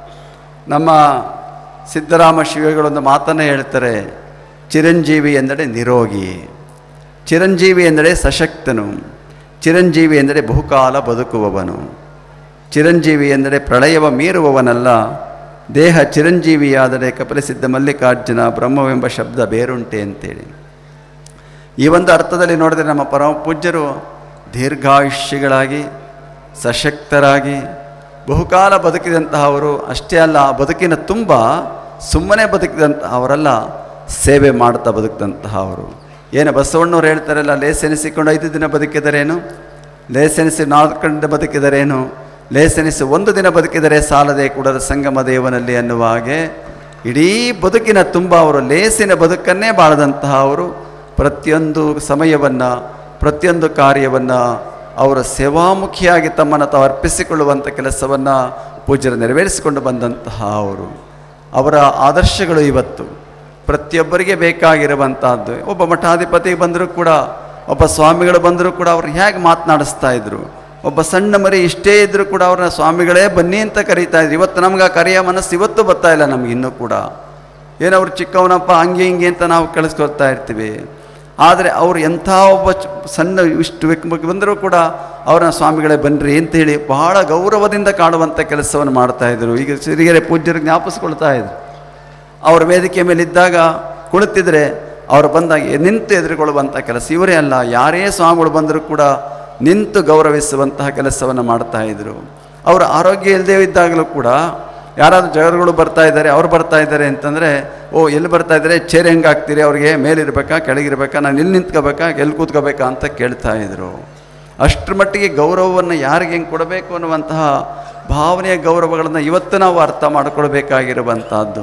ನಮ್ಮ ಸಿದ್ದರಾಮ ಶಿವಗಳೊಂದು ಮಾತನ್ನು ಹೇಳ್ತಾರೆ ಚಿರಂಜೀವಿ ಎಂದರೆ ನಿರೋಗಿ ಚಿರಂಜೀವಿ ಎಂದರೆ ಸಶಕ್ತನು ಚಿರಂಜೀವಿ ಎಂದರೆ ಬಹುಕಾಲ ಬದುಕುವವನು ಚಿರಂಜೀವಿ ಎಂದರೆ ಪ್ರಳಯವ ಮೀರುವವನಲ್ಲ ದೇಹ ಚಿರಂಜೀವಿಯಾದರೆ ಕಪಿಲಸಿದ್ಧ ಮಲ್ಲಿಕಾರ್ಜುನ ಬ್ರಹ್ಮವೆಂಬ ಶಬ್ದ ಬೇರುಂಟೆ ಅಂತೇಳಿ ಈ ಒಂದು ಅರ್ಥದಲ್ಲಿ ನೋಡಿದ್ರೆ ನಮ್ಮ ಪರಮ ಪೂಜ್ಯರು ದೀರ್ಘಾಯುಷ್ಯಗಳಾಗಿ ಸಶಕ್ತರಾಗಿ ಬಹುಕಾಲ ಬದುಕಿದಂತಹವರು ಅಷ್ಟೇ ಅಲ್ಲ ಆ ಬದುಕಿನ ತುಂಬ ಸುಮ್ಮನೆ ಬದುಕಿದಂತಹ ಅವರಲ್ಲ ಸೇವೆ ಮಾಡ್ತಾ ಬದುಕಿದಂತಹ ಅವರು ಏನು ಬಸವಣ್ಣವ್ರು ಹೇಳ್ತಾರಲ್ಲ ಲೇಸೆನಿಸಿಕೊಂಡು ಐದು ದಿನ ಬದುಕಿದರೇನು ಲೇಸೆನಿಸಿ ನಾಲ್ಕು ಬದುಕಿದರೇನು ಲೇಸನಿಸಿ ಒಂದು ದಿನ ಬದುಕಿದರೆ ಸಾಲದೆ ಕೂಡದ ಸಂಗಮ ದೇವನಲ್ಲಿ ಅನ್ನುವ ಹಾಗೆ ಇಡೀ ಬದುಕಿನ ತುಂಬ ಅವರು ಲೇಸಿನ ಬದುಕನ್ನೇ ಬಾಳದಂತಹ ಅವರು ಪ್ರತಿಯೊಂದು ಸಮಯವನ್ನು ಪ್ರತಿಯೊಂದು ಕಾರ್ಯವನ್ನು ಅವರ ಸೇವಾಮುಖಿಯಾಗಿ ತಮ್ಮನ್ನು ತಾವು ಅರ್ಪಿಸಿಕೊಳ್ಳುವಂಥ ಕೆಲಸವನ್ನು ಪೂಜ್ಯರು ನೆರವೇರಿಸಿಕೊಂಡು ಬಂದಂತಹ ಅವರು ಅವರ ಆದರ್ಶಗಳು ಇವತ್ತು ಪ್ರತಿಯೊಬ್ಬರಿಗೆ ಬೇಕಾಗಿರುವಂತಹದ್ದು ಒಬ್ಬ ಮಠಾಧಿಪತಿ ಬಂದರೂ ಕೂಡ ಒಬ್ಬ ಸ್ವಾಮಿಗಳು ಬಂದರೂ ಕೂಡ ಅವ್ರು ಹೇಗೆ ಮಾತನಾಡಿಸ್ತಾ ಇದ್ರು ಒಬ್ಬ ಸಣ್ಣ ಮರಿ ಇಷ್ಟೇ ಇದ್ದರೂ ಕೂಡ ಅವ್ರನ್ನ ಸ್ವಾಮಿಗಳೇ ಬನ್ನಿ ಅಂತ ಕರೀತಾ ಇದ್ರು ಇವತ್ತು ನಮ್ಗೆ ಆ ಕರೆಯ ಮನಸ್ಸು ಇವತ್ತು ಬರ್ತಾ ಇಲ್ಲ ನಮ್ಗೆ ಇನ್ನೂ ಕೂಡ ಏನವ್ರು ಚಿಕ್ಕವನಪ್ಪ ಹಂಗೆ ಹಿಂಗೆ ಅಂತ ನಾವು ಕಳಿಸ್ಕೊಳ್ತಾ ಇರ್ತೀವಿ ಆದರೆ ಅವರು ಎಂಥ ಒಬ್ಬ ಚ- ಸಣ್ಣ ಇಷ್ಟು ವ್ಯಕ್ತಿ ಬಂದರೂ ಕೂಡ ಅವ್ರನ್ನ ಸ್ವಾಮಿಗಳೇ ಬನ್ನಿರಿ ಅಂತೇಳಿ ಬಹಳ ಗೌರವದಿಂದ ಕಾಣುವಂಥ ಕೆಲಸವನ್ನು ಮಾಡ್ತಾ ಇದ್ರು ಈಗ ಸಿರಿಗೆರೆ ಪೂಜ್ಯರು ಜ್ಞಾಪಿಸ್ಕೊಳ್ತಾ ಇದ್ರು ಅವ್ರ ವೇದಿಕೆ ಮೇಲೆ ಇದ್ದಾಗ ಕುಳಿತಿದ್ರೆ ಅವರು ಬಂದಾಗ ನಿಂತು ಎದುರುಗೊಳ್ಳುವಂಥ ಕೆಲಸ ಇವರೇ ಅಲ್ಲ ಯಾರೇ ಸ್ವಾಮಿಗಳು ಬಂದರೂ ಕೂಡ ನಿಂತು ಗೌರವಿಸುವಂತಹ ಕೆಲಸವನ್ನು ಮಾಡ್ತಾ ಇದ್ರು ಅವರು ಆರೋಗ್ಯ ಇಲ್ಲದೆ ಇದ್ದಾಗಲೂ ಕೂಡ ಯಾರಾದರೂ ಜಗರುಗಳು ಬರ್ತಾ ಇದ್ದಾರೆ ಅವ್ರು ಬರ್ತಾ ಇದ್ದಾರೆ ಅಂತಂದರೆ ಓ ಎಲ್ಲಿ ಬರ್ತಾ ಇದ್ದಾರೆ ಚೇರ್ ಹೆಂಗೆ ಹಾಕ್ತೀರಿ ಅವ್ರಿಗೆ ಮೇಲಿರ್ಬೇಕಾ ಕೆಳಗಿರ್ಬೇಕಾ ನಾನು ಇಲ್ಲಿ ನಿಂತ್ಕೋಬೇಕಾ ಎಲ್ಲಿ ಕೂತ್ಕೋಬೇಕಾ ಅಂತ ಕೇಳ್ತಾ ಇದ್ರು ಅಷ್ಟರ ಮಟ್ಟಿಗೆ ಗೌರವವನ್ನು ಯಾರಿಗೆ ಹೆಂಗೆ ಕೊಡಬೇಕು ಅನ್ನುವಂತಹ ಭಾವನೆಯ ಗೌರವಗಳನ್ನು ಇವತ್ತು ನಾವು ಅರ್ಥ ಮಾಡಿಕೊಳ್ಬೇಕಾಗಿರುವಂತಹದ್ದು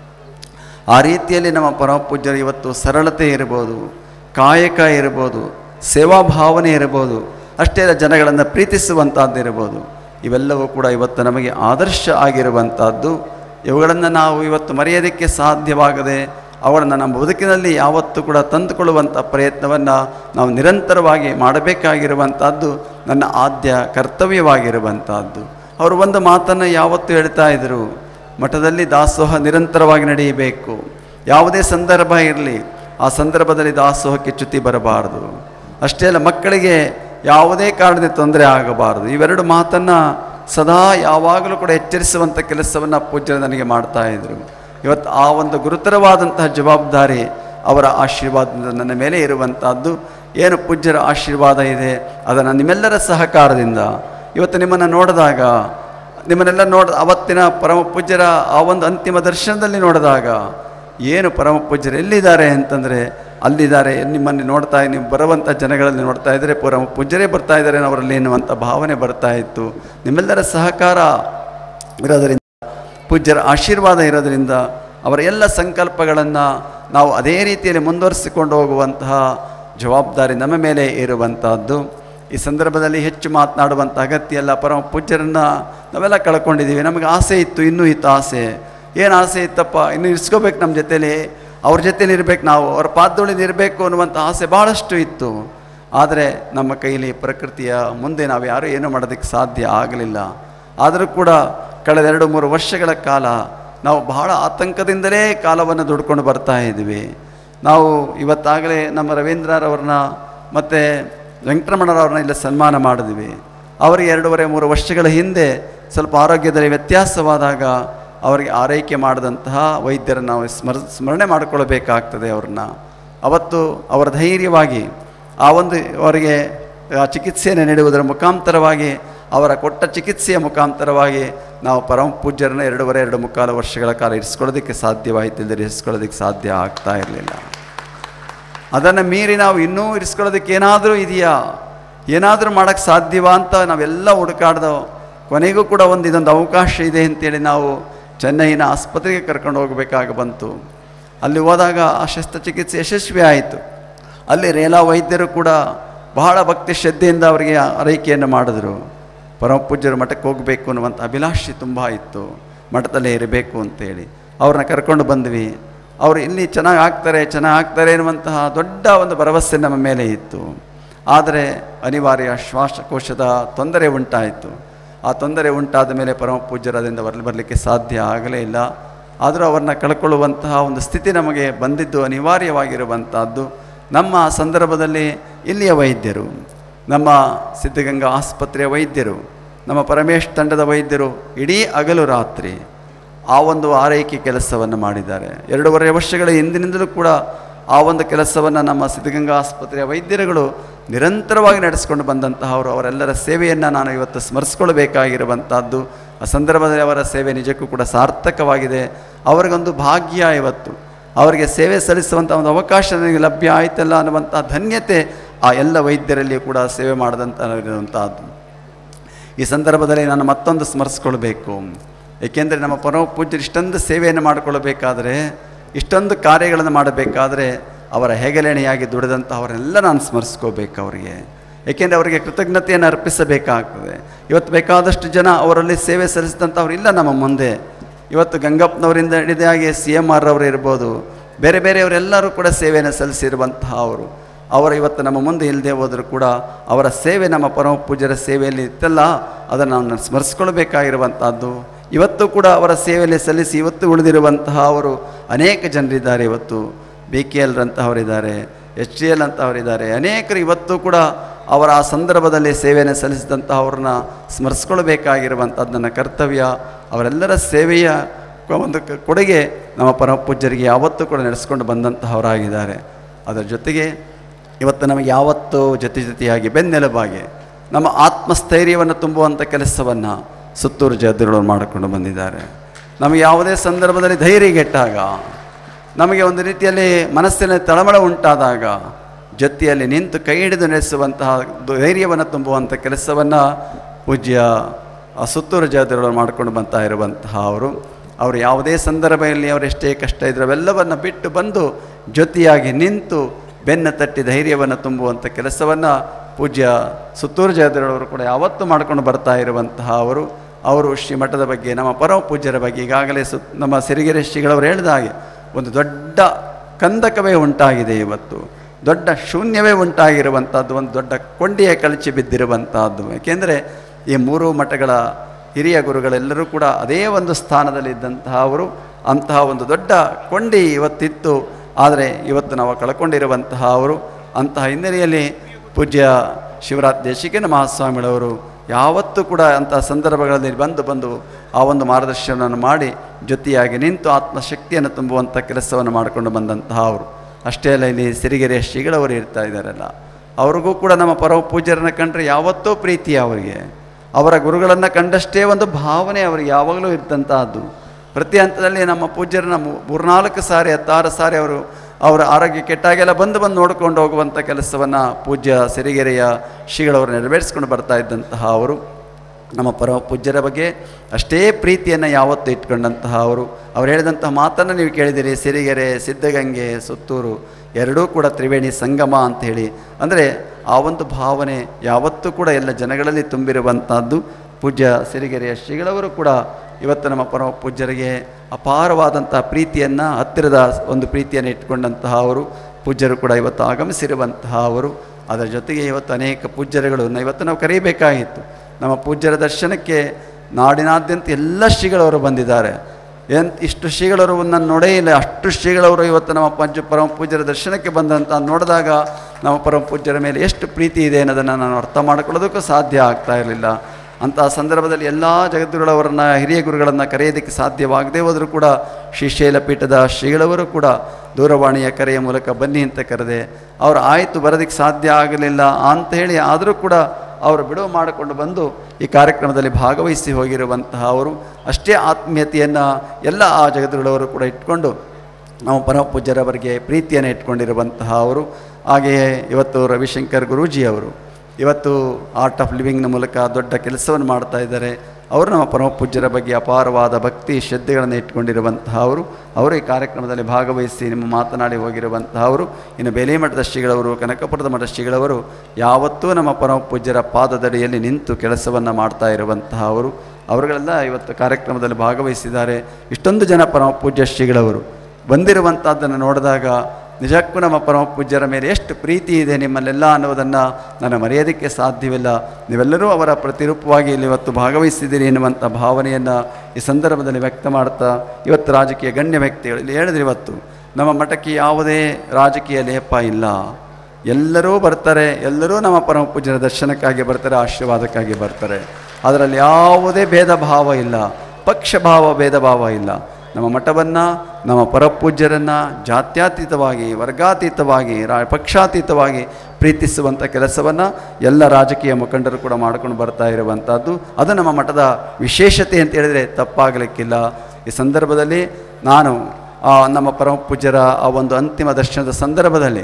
ಆ ರೀತಿಯಲ್ಲಿ ನಮ್ಮ ಪರಮ ಪೂಜ್ಯರು ಇವತ್ತು ಸರಳತೆ ಇರ್ಬೋದು ಕಾಯಕ ಇರ್ಬೋದು ಸೇವಾ ಭಾವನೆ ಇರ್ಬೋದು ಅಷ್ಟೇ ಅಲ್ಲ ಜನಗಳನ್ನು ಪ್ರೀತಿಸುವಂಥದ್ದು ಇರ್ಬೋದು ಇವೆಲ್ಲವೂ ಕೂಡ ಇವತ್ತು ನಮಗೆ ಆದರ್ಶ ಆಗಿರುವಂಥದ್ದು ಇವುಗಳನ್ನು ನಾವು ಇವತ್ತು ಮರೆಯೋದಕ್ಕೆ ಸಾಧ್ಯವಾಗದೆ ಅವುಗಳನ್ನು ನಮ್ಮ ಬದುಕಿನಲ್ಲಿ ಯಾವತ್ತೂ ಕೂಡ ತಂದುಕೊಳ್ಳುವಂಥ ಪ್ರಯತ್ನವನ್ನು ನಾವು ನಿರಂತರವಾಗಿ ಮಾಡಬೇಕಾಗಿರುವಂಥದ್ದು ನನ್ನ ಆದ್ಯ ಕರ್ತವ್ಯವಾಗಿರುವಂಥದ್ದು ಅವರು ಒಂದು ಮಾತನ್ನು ಯಾವತ್ತೂ ಹೇಳ್ತಾ ಇದ್ದರು ಮಠದಲ್ಲಿ ದಾಸೋಹ ನಿರಂತರವಾಗಿ ನಡೆಯಬೇಕು ಯಾವುದೇ ಸಂದರ್ಭ ಇರಲಿ ಆ ಸಂದರ್ಭದಲ್ಲಿ ದಾಸೋಹಕ್ಕೆ ಚ್ಯುತಿ ಬರಬಾರದು ಅಷ್ಟೇ ಅಲ್ಲ ಮಕ್ಕಳಿಗೆ ಯಾವುದೇ ಕಾರಣದಿಂದ ತೊಂದರೆ ಆಗಬಾರದು ಇವೆರಡು ಮಾತನ್ನು ಸದಾ ಯಾವಾಗಲೂ ಕೂಡ ಎಚ್ಚರಿಸುವಂಥ ಕೆಲಸವನ್ನು ಪೂಜ್ಯರು ನನಗೆ ಮಾಡ್ತಾ ಇದ್ರು ಇವತ್ತು ಆ ಒಂದು ಗುರುತರವಾದಂತಹ ಜವಾಬ್ದಾರಿ ಅವರ ಆಶೀರ್ವಾದದಿಂದ ನನ್ನ ಮೇಲೆ ಇರುವಂತಹದ್ದು ಏನು ಪೂಜ್ಯರ ಆಶೀರ್ವಾದ ಇದೆ ಅದನ್ನು ನಿಮ್ಮೆಲ್ಲರ ಸಹಕಾರದಿಂದ ಇವತ್ತು ನಿಮ್ಮನ್ನು ನೋಡಿದಾಗ ನಿಮ್ಮನ್ನೆಲ್ಲ ನೋಡ ಅವತ್ತಿನ ಪರಮ ಪೂಜ್ಯರ ಆ ಒಂದು ಅಂತಿಮ ದರ್ಶನದಲ್ಲಿ ನೋಡಿದಾಗ ಏನು ಪರಮ ಪೂಜ್ಯರು ಎಲ್ಲಿದ್ದಾರೆ ಅಂತಂದರೆ ಅಲ್ಲಿದ್ದಾರೆ ನಿಮ್ಮನ್ನು ನೋಡ್ತಾ ನೀವು ಬರುವಂಥ ಜನಗಳಲ್ಲಿ ನೋಡ್ತಾ ಇದ್ದರೆ ಪರಮ ಪೂಜ್ಯರೇ ಬರ್ತಾ ಇದ್ದಾರೆ ಅವರಲ್ಲಿ ಎನ್ನುವಂಥ ಭಾವನೆ ಬರ್ತಾ ಇತ್ತು ನಿಮ್ಮೆಲ್ಲರ ಸಹಕಾರ ಇರೋದರಿಂದ ಪೂಜ್ಯರ ಆಶೀರ್ವಾದ ಇರೋದರಿಂದ ಅವರ ಎಲ್ಲ ಸಂಕಲ್ಪಗಳನ್ನು ನಾವು ಅದೇ ರೀತಿಯಲ್ಲಿ ಮುಂದುವರಿಸಿಕೊಂಡು ಹೋಗುವಂತಹ ಜವಾಬ್ದಾರಿ ನಮ್ಮ ಮೇಲೆ ಇರುವಂತಹದ್ದು ಈ ಸಂದರ್ಭದಲ್ಲಿ ಹೆಚ್ಚು ಮಾತನಾಡುವಂಥ ಅಗತ್ಯ ಇಲ್ಲ ಪರಮ ಪೂಜ್ಯರನ್ನು ನಾವೆಲ್ಲ ಕಳ್ಕೊಂಡಿದ್ದೀವಿ ನಮಗೆ ಆಸೆ ಇತ್ತು ಇನ್ನೂ ಇತ್ತು ಆಸೆ ಏನು ಆಸೆ ಇತ್ತಪ್ಪ ಇನ್ನೂ ಇರಿಸ್ಕೋಬೇಕು ನಮ್ಮ ಜೊತೇಲಿ ಅವ್ರ ಜೊತೇಲಿ ಇರಬೇಕು ನಾವು ಅವ್ರ ಪಾದದೊಳಗೆ ಇರಬೇಕು ಅನ್ನುವಂಥ ಆಸೆ ಭಾಳಷ್ಟು ಇತ್ತು ಆದರೆ ನಮ್ಮ ಕೈಲಿ ಪ್ರಕೃತಿಯ ಮುಂದೆ ನಾವು ಯಾರೂ ಏನೂ ಮಾಡೋದಕ್ಕೆ ಸಾಧ್ಯ ಆಗಲಿಲ್ಲ ಆದರೂ ಕೂಡ ಕಳೆದ ಎರಡು ಮೂರು ವರ್ಷಗಳ ಕಾಲ ನಾವು ಬಹಳ ಆತಂಕದಿಂದಲೇ ಕಾಲವನ್ನು ದುಡ್ಕೊಂಡು ಬರ್ತಾ ಇದ್ವಿ ನಾವು ಇವತ್ತಾಗಲೇ ನಮ್ಮ ರವೀಂದ್ರರವ್ರನ್ನ ಮತ್ತು ವೆಂಕಟರಮಣರವ್ರನ್ನ ಇಲ್ಲಿ ಸನ್ಮಾನ ಮಾಡಿದ್ವಿ ಅವರಿಗೆ ಎರಡೂವರೆ ಮೂರು ವರ್ಷಗಳ ಹಿಂದೆ ಸ್ವಲ್ಪ ಆರೋಗ್ಯದಲ್ಲಿ ವ್ಯತ್ಯಾಸವಾದಾಗ ಅವರಿಗೆ ಆರೈಕೆ ಮಾಡಿದಂತಹ ವೈದ್ಯರನ್ನು ನಾವು ಸ್ಮರ ಸ್ಮರಣೆ ಮಾಡಿಕೊಳ್ಬೇಕಾಗ್ತದೆ ಅವ್ರನ್ನ ಅವತ್ತು ಅವರ ಧೈರ್ಯವಾಗಿ ಆ ಒಂದು ಅವರಿಗೆ ಆ ಚಿಕಿತ್ಸೆಯನ್ನು ನೀಡುವುದರ ಮುಖಾಂತರವಾಗಿ ಅವರ ಕೊಟ್ಟ ಚಿಕಿತ್ಸೆಯ ಮುಖಾಂತರವಾಗಿ ನಾವು ಪರಮ ಪೂಜ್ಯರನ್ನ ಎರಡೂವರೆ ಎರಡು ಮುಕ್ಕಾಲು ವರ್ಷಗಳ ಕಾಲ ಇರಿಸ್ಕೊಳ್ಳೋದಕ್ಕೆ ಸಾಧ್ಯವಾಯಿತು ಇಲ್ಲದೆ ಇರಿಸ್ಕೊಳ್ಳೋದಕ್ಕೆ ಸಾಧ್ಯ ಆಗ್ತಾ ಇರಲಿಲ್ಲ ಅದನ್ನು ಮೀರಿ ನಾವು ಇನ್ನೂ ಇರಿಸ್ಕೊಳ್ಳೋದಕ್ಕೆ ಏನಾದರೂ ಇದೆಯಾ ಏನಾದರೂ ಮಾಡೋಕ್ಕೆ ಸಾಧ್ಯವಾ ಅಂತ ನಾವೆಲ್ಲ ಹುಡುಕಾಡ್ದೋ ಕೊನೆಗೂ ಕೂಡ ಒಂದು ಇದೊಂದು ಅವಕಾಶ ಇದೆ ಅಂತೇಳಿ ನಾವು ಚೆನ್ನೈನ ಆಸ್ಪತ್ರೆಗೆ ಕರ್ಕೊಂಡು ಹೋಗಬೇಕಾಗಿ ಬಂತು ಅಲ್ಲಿ ಹೋದಾಗ ಆ ಶಸ್ತ್ರಚಿಕಿತ್ಸೆ ಯಶಸ್ವಿ ಆಯಿತು ಅಲ್ಲಿ ರೇಲಾ ವೈದ್ಯರು ಕೂಡ ಬಹಳ ಭಕ್ತಿ ಶ್ರದ್ಧೆಯಿಂದ ಅವರಿಗೆ ಆರೈಕೆಯನ್ನು ಮಾಡಿದ್ರು ಪರಮ ಪೂಜ್ಯರ ಮಠಕ್ಕೆ ಹೋಗಬೇಕು ಅನ್ನುವಂಥ ಅಭಿಲಾಷೆ ತುಂಬ ಇತ್ತು ಮಠದಲ್ಲೇ ಇರಬೇಕು ಅಂತೇಳಿ ಅವ್ರನ್ನ ಕರ್ಕೊಂಡು ಬಂದ್ವಿ ಅವರು ಇಲ್ಲಿ ಚೆನ್ನಾಗಿ ಆಗ್ತಾರೆ ಚೆನ್ನಾಗಿ ಆಗ್ತಾರೆ ಎನ್ನುವಂತಹ ದೊಡ್ಡ ಒಂದು ಭರವಸೆ ನಮ್ಮ ಮೇಲೆ ಇತ್ತು ಆದರೆ ಅನಿವಾರ್ಯ ಶ್ವಾಸಕೋಶದ ತೊಂದರೆ ಉಂಟಾಯಿತು ಆ ತೊಂದರೆ ಉಂಟಾದ ಮೇಲೆ ಪರಮ ಪೂಜ್ಯರು ಅದರಿಂದ ಬರಲಿ ಬರಲಿಕ್ಕೆ ಸಾಧ್ಯ ಆಗಲೇ ಇಲ್ಲ ಆದರೂ ಅವರನ್ನ ಕಳ್ಕೊಳ್ಳುವಂತಹ ಒಂದು ಸ್ಥಿತಿ ನಮಗೆ ಬಂದಿದ್ದು ಅನಿವಾರ್ಯವಾಗಿರುವಂತಹದ್ದು ನಮ್ಮ ಸಂದರ್ಭದಲ್ಲಿ ಇಲ್ಲಿಯ ವೈದ್ಯರು ನಮ್ಮ ಸಿದ್ಧಗಂಗಾ ಆಸ್ಪತ್ರೆಯ ವೈದ್ಯರು ನಮ್ಮ ಪರಮೇಶ್ ತಂಡದ ವೈದ್ಯರು ಇಡೀ ಹಗಲು ರಾತ್ರಿ ಆ ಒಂದು ಆರೈಕೆ ಕೆಲಸವನ್ನು ಮಾಡಿದ್ದಾರೆ ಎರಡೂವರೆ ವರ್ಷಗಳ ಹಿಂದಿನಿಂದಲೂ ಕೂಡ ಆ ಒಂದು ಕೆಲಸವನ್ನು ನಮ್ಮ ಸಿದ್ಧಗಂಗಾ ಆಸ್ಪತ್ರೆಯ ವೈದ್ಯರುಗಳು ನಿರಂತರವಾಗಿ ನಡೆಸಿಕೊಂಡು ಬಂದಂತಹವರು ಅವರೆಲ್ಲರ ಸೇವೆಯನ್ನು ನಾನು ಇವತ್ತು ಸ್ಮರಿಸ್ಕೊಳ್ಬೇಕಾಗಿರುವಂಥದ್ದು ಆ ಸಂದರ್ಭದಲ್ಲಿ ಅವರ ಸೇವೆ ನಿಜಕ್ಕೂ ಕೂಡ ಸಾರ್ಥಕವಾಗಿದೆ ಅವರಿಗೊಂದು ಭಾಗ್ಯ ಇವತ್ತು ಅವರಿಗೆ ಸೇವೆ ಸಲ್ಲಿಸುವಂಥ ಒಂದು ಅವಕಾಶ ನನಗೆ ಲಭ್ಯ ಆಯ್ತಲ್ಲ ಅನ್ನುವಂಥ ಧನ್ಯತೆ ಆ ಎಲ್ಲ ವೈದ್ಯರಲ್ಲಿ ಕೂಡ ಸೇವೆ ಮಾಡಿದಂಥ ಇರುವಂಥದ್ದು ಈ ಸಂದರ್ಭದಲ್ಲಿ ನಾನು ಮತ್ತೊಂದು ಸ್ಮರಿಸ್ಕೊಳ್ಬೇಕು ಏಕೆಂದರೆ ನಮ್ಮ ಪರಮ ಪೂಜ್ಯರು ಇಷ್ಟೊಂದು ಸೇವೆಯನ್ನು ಮಾಡಿಕೊಳ್ಳಬೇಕಾದ್ರೆ ಇಷ್ಟೊಂದು ಕಾರ್ಯಗಳನ್ನು ಮಾಡಬೇಕಾದ್ರೆ ಅವರ ಹೆಗಲೆಣೆಯಾಗಿ ದುಡಿದಂಥ ಅವರೆಲ್ಲ ನಾನು ಸ್ಮರಿಸ್ಕೋಬೇಕು ಅವರಿಗೆ ಏಕೆಂದರೆ ಅವರಿಗೆ ಕೃತಜ್ಞತೆಯನ್ನು ಅರ್ಪಿಸಬೇಕಾಗ್ತದೆ ಇವತ್ತು ಬೇಕಾದಷ್ಟು ಜನ ಅವರಲ್ಲಿ ಸೇವೆ ಸಲ್ಲಿಸಿದಂಥವ್ರು ಇಲ್ಲ ನಮ್ಮ ಮುಂದೆ ಇವತ್ತು ಗಂಗಪ್ಪನವರಿಂದ ಹಿಡಿದಾಗಿ ಸಿ ಎಮ್ ಆರ್ ಅವರು ಇರ್ಬೋದು ಬೇರೆ ಬೇರೆಯವರೆಲ್ಲರೂ ಕೂಡ ಸೇವೆಯನ್ನು ಸಲ್ಲಿಸಿರುವಂತಹ ಅವರು ಅವರು ಇವತ್ತು ನಮ್ಮ ಮುಂದೆ ಇಲ್ಲದೆ ಹೋದರೂ ಕೂಡ ಅವರ ಸೇವೆ ನಮ್ಮ ಪರಮ ಪೂಜ್ಯರ ಸೇವೆಯಲ್ಲಿ ಇತ್ತಲ್ಲ ಅದನ್ನು ನಾವು ಸ್ಮರಿಸ್ಕೊಳ್ಬೇಕಾಗಿರುವಂಥದ್ದು ಇವತ್ತು ಕೂಡ ಅವರ ಸೇವೆಯಲ್ಲಿ ಸಲ್ಲಿಸಿ ಇವತ್ತು ಉಳಿದಿರುವಂತಹ ಅವರು ಅನೇಕ ಜನರಿದ್ದಾರೆ ಇವತ್ತು ಬಿ ಕೆ ಎಲ್ರಂತಹವರಿದ್ದಾರೆ ಎಚ್ ಡಿ ಎಲ್ ಅಂತಹವರಿದ್ದಾರೆ ಅನೇಕರು ಇವತ್ತು ಕೂಡ ಅವರ ಆ ಸಂದರ್ಭದಲ್ಲಿ ಸೇವೆಯನ್ನು ಸಲ್ಲಿಸಿದಂತಹ ಅವ್ರನ್ನ ಸ್ಮರಿಸ್ಕೊಳ್ಬೇಕಾಗಿರುವಂಥದ್ದು ನನ್ನ ಕರ್ತವ್ಯ ಅವರೆಲ್ಲರ ಸೇವೆಯ ಕ- ಒಂದು ಕ- ಕೊಡುಗೆ ನಮ್ಮ ಪರಮ ಪೂಜ್ಯರಿಗೆ ಯಾವತ್ತೂ ಕೂಡ ನಡೆಸ್ಕೊಂಡು ಬಂದಂತಹವರಾಗಿದ್ದಾರೆ ಅದರ ಜೊತೆಗೆ ಇವತ್ತು ನಮಗೆ ಯಾವತ್ತೂ ಜೊತೆ ಜೊತೆಯಾಗಿ ಬೆನ್ನೆಲುಬಾಗಿ ನಮ್ಮ ಆತ್ಮಸ್ಥೈರ್ಯವನ್ನು ತುಂಬುವಂಥ ಕೆಲಸವನ್ನು ಸುತ್ತೂರು ಜಗದ್ಗುರುಗಳು ಮಾಡಿಕೊಂಡು ಬಂದಿದ್ದಾರೆ ನಮಗೆ ಯಾವುದೇ ಸಂದರ್ಭದಲ್ಲಿ ಧೈರ್ಯಗೆಟ್ಟಾಗ ನಮಗೆ ಒಂದು ರೀತಿಯಲ್ಲಿ ಮನಸ್ಸಿನ ತಳಮಳ ಉಂಟಾದಾಗ ಜೊತೆಯಲ್ಲಿ ನಿಂತು ಕೈ ಹಿಡಿದು ನಡೆಸುವಂತಹ ಧೈರ್ಯವನ್ನು ತುಂಬುವಂಥ ಕೆಲಸವನ್ನು ಪೂಜ್ಯ ಆ ಸುತ್ತೂರು ಜಗದ್ಗುರುಗಳು ಮಾಡಿಕೊಂಡು ಬಂತಾ ಇರುವಂತಹ ಅವರು ಅವರು ಯಾವುದೇ ಸಂದರ್ಭದಲ್ಲಿ ಅವರೆಷ್ಟೇ ಕಷ್ಟ ಇದ್ರೂ ಅವೆಲ್ಲವನ್ನು ಬಿಟ್ಟು ಬಂದು ಜೊತೆಯಾಗಿ ನಿಂತು ಬೆನ್ನ ತಟ್ಟಿ ಧೈರ್ಯವನ್ನು ತುಂಬುವಂಥ ಕೆಲಸವನ್ನು ಪೂಜ್ಯ ಸುತ್ತೂರು ಜಯದೇವರು ಕೂಡ ಯಾವತ್ತೂ ಮಾಡ್ಕೊಂಡು ಬರ್ತಾ ಇರುವಂತಹ ಅವರು ಅವರು ಶ್ರೀಮಠದ ಬಗ್ಗೆ ನಮ್ಮ ಪರಮ ಪೂಜ್ಯರ ಬಗ್ಗೆ ಈಗಾಗಲೇ ಸುತ್ ನಮ್ಮ ಸಿರಿಗೆರೆ ಶ್ರೀಗಳವರು ಹೇಳಿದ ಹಾಗೆ ಒಂದು ದೊಡ್ಡ ಕಂದಕವೇ ಉಂಟಾಗಿದೆ ಇವತ್ತು ದೊಡ್ಡ ಶೂನ್ಯವೇ ಉಂಟಾಗಿರುವಂಥದ್ದು ಒಂದು ದೊಡ್ಡ ಕೊಂಡಿಯ ಕಳಚಿ ಬಿದ್ದಿರುವಂತಹದ್ದು ಏಕೆಂದರೆ ಈ ಮೂರು ಮಠಗಳ ಹಿರಿಯ ಗುರುಗಳೆಲ್ಲರೂ ಕೂಡ ಅದೇ ಒಂದು ಸ್ಥಾನದಲ್ಲಿ ಇದ್ದಂತಹ ಅವರು ಅಂತಹ ಒಂದು ದೊಡ್ಡ ಕೊಂಡಿ ಇವತ್ತಿತ್ತು ಆದರೆ ಇವತ್ತು ನಾವು ಕಳ್ಕೊಂಡಿರುವಂತಹ ಅವರು ಅಂತಹ ಹಿನ್ನೆಲೆಯಲ್ಲಿ ಪೂಜ್ಯ ಶಿವರಾಜ್ ದೇಶಿಕೇನ ಮಹಾಸ್ವಾಮಿಗಳವರು ಯಾವತ್ತೂ ಕೂಡ ಅಂತಹ ಸಂದರ್ಭಗಳಲ್ಲಿ ಬಂದು ಬಂದು ಆ ಒಂದು ಮಾರ್ಗದರ್ಶನವನ್ನು ಮಾಡಿ ಜೊತೆಯಾಗಿ ನಿಂತು ಆತ್ಮಶಕ್ತಿಯನ್ನು ತುಂಬುವಂಥ ಕೆಲಸವನ್ನು ಮಾಡಿಕೊಂಡು ಬಂದಂತಹ ಅವರು ಅಷ್ಟೇ ಅಲ್ಲ ಇಲ್ಲಿ ಸಿರಿಗೆರೆ ಶ್ರೀಗಳವರು ಇರ್ತಾ ಇದ್ದಾರಲ್ಲ ಅವ್ರಿಗೂ ಕೂಡ ನಮ್ಮ ಪರಮ ಪೂಜ್ಯರನ್ನು ಕಂಡ್ರೆ ಯಾವತ್ತೂ ಪ್ರೀತಿ ಅವರಿಗೆ ಅವರ ಗುರುಗಳನ್ನು ಕಂಡಷ್ಟೇ ಒಂದು ಭಾವನೆ ಅವರಿಗೆ ಯಾವಾಗಲೂ ಇದ್ದಂತಹದ್ದು ಪ್ರತಿ ಹಂತದಲ್ಲಿ ನಮ್ಮ ಪೂಜ್ಯರನ್ನ ಮೂ- ಮೂರ್ನಾಲ್ಕು ಸಾರಿ ಹತ್ತಾರು ಸಾರಿ ಅವರು ಅವರ ಆರೋಗ್ಯ ಕೆಟ್ಟಾಗೆಲ್ಲ ಬಂದು ಬಂದು ನೋಡ್ಕೊಂಡು ಹೋಗುವಂಥ ಕೆಲಸವನ್ನು ಪೂಜ್ಯ ಸಿರಿಗೆರೆಯ ಶ್ರೀಗಳವರು ನೆರವೇರಿಸ್ಕೊಂಡು ಬರ್ತಾ ಇದ್ದಂತಹ ಅವರು ನಮ್ಮ ಪರಮ ಪೂಜ್ಯರ ಬಗ್ಗೆ ಅಷ್ಟೇ ಪ್ರೀತಿಯನ್ನು ಯಾವತ್ತೂ ಇಟ್ಕೊಂಡಂತಹ ಅವರು ಅವ್ರು ಹೇಳಿದಂತಹ ಮಾತನ್ನು ನೀವು ಕೇಳಿದಿರಿ ಸಿರಿಗೆರೆ ಸಿದ್ಧಗಂಗೆ ಸುತ್ತೂರು ಎರಡೂ ಕೂಡ ತ್ರಿವೇಣಿ ಸಂಗಮ ಅಂತ ಹೇಳಿ ಅಂದರೆ ಆ ಒಂದು ಭಾವನೆ ಯಾವತ್ತೂ ಕೂಡ ಎಲ್ಲ ಜನಗಳಲ್ಲಿ ತುಂಬಿರುವಂಥದ್ದು ಪೂಜ್ಯ ಸಿರಿಗೆರೆಯ ಶ್ರೀಗಳವರು ಕೂಡ ಇವತ್ತು ನಮ್ಮ ಪರಮ ಪೂಜ್ಯರಿಗೆ ಅಪಾರವಾದಂತಹ ಪ್ರೀತಿಯನ್ನು ಹತ್ತಿರದ ಒಂದು ಪ್ರೀತಿಯನ್ನು ಇಟ್ಕೊಂಡಂತಹ ಅವರು ಪೂಜ್ಯರು ಕೂಡ ಇವತ್ತು ಆಗಮಿಸಿರುವಂತಹ ಅವರು ಅದರ ಜೊತೆಗೆ ಇವತ್ತು ಅನೇಕ ಪೂಜ್ಯರುಗಳನ್ನು ಇವತ್ತು ನಾವು ಕರೀಬೇಕಾಗಿತ್ತು ನಮ್ಮ ಪೂಜ್ಯರ ದರ್ಶನಕ್ಕೆ ನಾಡಿನಾದ್ಯಂತ ಎಲ್ಲ ಶ್ರೀಗಳವರು ಬಂದಿದ್ದಾರೆ ಏನ್ ಇಷ್ಟು ಶ್ರೀಗಳವರು ನನ್ನ ನೋಡೇ ಇಲ್ಲ ಅಷ್ಟು ಶ್ರೀಗಳವರು ಇವತ್ತು ನಮ್ಮ ಪಂಚ ಪರಮ ಪೂಜ್ಯರ ದರ್ಶನಕ್ಕೆ ಬಂದಂತ ನೋಡಿದಾಗ ನಮ್ಮ ಪರಮ ಪೂಜ್ಯರ ಮೇಲೆ ಎಷ್ಟು ಪ್ರೀತಿ ಇದೆ ಅನ್ನೋದನ್ನು ನಾನು ಅರ್ಥ ಮಾಡ್ಕೊಳ್ಳೋದಕ್ಕೂ ಸಾಧ್ಯ ಆಗ್ತಾ ಇರಲಿಲ್ಲ ಅಂತಹ ಸಂದರ್ಭದಲ್ಲಿ ಎಲ್ಲ ಜಗದ್ಗುರುಗಳವರನ್ನ ಹಿರಿಯ ಗುರುಗಳನ್ನು ಕರೆಯೋದಕ್ಕೆ ಸಾಧ್ಯವಾಗದೇ ಹೋದರೂ ಕೂಡ ಶ್ರೀಶೈಲ ಪೀಠದ ಶ್ರೀಗಳವರು ಕೂಡ ದೂರವಾಣಿಯ ಕರೆಯ ಮೂಲಕ ಬನ್ನಿ ಅಂತ ಕರೆದೆ ಅವರು ಆಯಿತು ಬರೋದಕ್ಕೆ ಸಾಧ್ಯ ಆಗಲಿಲ್ಲ ಅಂತ ಹೇಳಿ ಆದರೂ ಕೂಡ ಅವರು ಬಿಡುವು ಮಾಡಿಕೊಂಡು ಬಂದು ಈ ಕಾರ್ಯಕ್ರಮದಲ್ಲಿ ಭಾಗವಹಿಸಿ ಹೋಗಿರುವಂತಹ ಅವರು ಅಷ್ಟೇ ಆತ್ಮೀಯತೆಯನ್ನು ಎಲ್ಲ ಆ ಜಗದ್ಗುರುಗಳವರು ಕೂಡ ಇಟ್ಕೊಂಡು ನಮ್ಮ ಪರಮ ಪೂಜ್ಯರವರಿಗೆ ಪ್ರೀತಿಯನ್ನು ಇಟ್ಕೊಂಡಿರುವಂತಹ ಅವರು ಹಾಗೆಯೇ ಇವತ್ತು ರವಿಶಂಕರ್ ಗುರೂಜಿ ಅವರು ಇವತ್ತು ಆರ್ಟ್ ಆಫ್ ಲಿವಿಂಗ್ನ ಮೂಲಕ ದೊಡ್ಡ ಕೆಲಸವನ್ನು ಮಾಡ್ತಾ ಇದ್ದಾರೆ ಅವರು ನಮ್ಮ ಪರಮ ಪೂಜ್ಯರ ಬಗ್ಗೆ ಅಪಾರವಾದ ಭಕ್ತಿ ಶ್ರದ್ಧೆಗಳನ್ನು ಇಟ್ಕೊಂಡಿರುವಂತಹ ಅವರು ಅವರು ಈ ಕಾರ್ಯಕ್ರಮದಲ್ಲಿ ಭಾಗವಹಿಸಿ ನಿಮ್ಮ ಮಾತನಾಡಿ ಹೋಗಿರುವಂತಹ ಅವರು ಇನ್ನು ಬೇಲೆ ಮಠದ ಶ್ರೀಗಳವರು ಕನಕಪುರದ ಮಠದ ಶ್ರೀಗಳವರು ಯಾವತ್ತೂ ನಮ್ಮ ಪರಮ ಪೂಜ್ಯರ ಪಾದದಡಿಯಲ್ಲಿ ನಿಂತು ಕೆಲಸವನ್ನು ಮಾಡ್ತಾ ಇರುವಂತಹ ಅವರು ಅವರುಗಳೆಲ್ಲ ಇವತ್ತು ಕಾರ್ಯಕ್ರಮದಲ್ಲಿ ಭಾಗವಹಿಸಿದ್ದಾರೆ ಇಷ್ಟೊಂದು ಜನ ಪರಮ ಪೂಜ್ಯ ಶ್ರೀಗಳವರು ಬಂದಿರುವಂಥದ್ದನ್ನು ನೋಡಿದಾಗ ನಿಜಕ್ಕೂ ನಮ್ಮ ಪರಮ ಪೂಜ್ಯರ ಮೇಲೆ ಎಷ್ಟು ಪ್ರೀತಿ ಇದೆ ನಿಮ್ಮಲ್ಲೆಲ್ಲ ಅನ್ನೋದನ್ನು ನಾನು ಮರೆಯೋದಕ್ಕೆ ಸಾಧ್ಯವಿಲ್ಲ ನೀವೆಲ್ಲರೂ ಅವರ ಪ್ರತಿರೂಪವಾಗಿ ಇಲ್ಲಿ ಇವತ್ತು ಭಾಗವಹಿಸಿದ್ದೀರಿ ಎನ್ನುವಂಥ ಭಾವನೆಯನ್ನು ಈ ಸಂದರ್ಭದಲ್ಲಿ ವ್ಯಕ್ತ ಮಾಡ್ತಾ ಇವತ್ತು ರಾಜಕೀಯ ಗಣ್ಯ ವ್ಯಕ್ತಿಗಳು ಇಲ್ಲಿ ಹೇಳಿದ್ರೆ ಇವತ್ತು ನಮ್ಮ ಮಠಕ್ಕೆ ಯಾವುದೇ ರಾಜಕೀಯ ಲೇಪ ಇಲ್ಲ ಎಲ್ಲರೂ ಬರ್ತಾರೆ ಎಲ್ಲರೂ ನಮ್ಮ ಪರಮ ಪೂಜ್ಯರ ದರ್ಶನಕ್ಕಾಗಿ ಬರ್ತಾರೆ ಆಶೀರ್ವಾದಕ್ಕಾಗಿ ಬರ್ತಾರೆ ಅದರಲ್ಲಿ ಯಾವುದೇ ಭೇದ ಭಾವ ಇಲ್ಲ ಪಕ್ಷಭಾವ ಭೇದ ಭಾವ ಇಲ್ಲ ನಮ್ಮ ಮಠವನ್ನು ನಮ್ಮ ಪರಪೂಜ್ಯರನ್ನು ಜಾತ್ಯತೀತವಾಗಿ ವರ್ಗಾತೀತವಾಗಿ ರಾ ಪಕ್ಷಾತೀತವಾಗಿ ಪ್ರೀತಿಸುವಂಥ ಕೆಲಸವನ್ನು ಎಲ್ಲ ರಾಜಕೀಯ ಮುಖಂಡರು ಕೂಡ ಮಾಡ್ಕೊಂಡು ಬರ್ತಾ ಇರುವಂಥದ್ದು ಅದು ನಮ್ಮ ಮಠದ ವಿಶೇಷತೆ ಅಂತ ಹೇಳಿದರೆ ತಪ್ಪಾಗಲಿಕ್ಕಿಲ್ಲ ಈ ಸಂದರ್ಭದಲ್ಲಿ ನಾನು ಆ ನಮ್ಮ ಪರಮ ಪೂಜ್ಯರ ಆ ಒಂದು ಅಂತಿಮ ದರ್ಶನದ ಸಂದರ್ಭದಲ್ಲಿ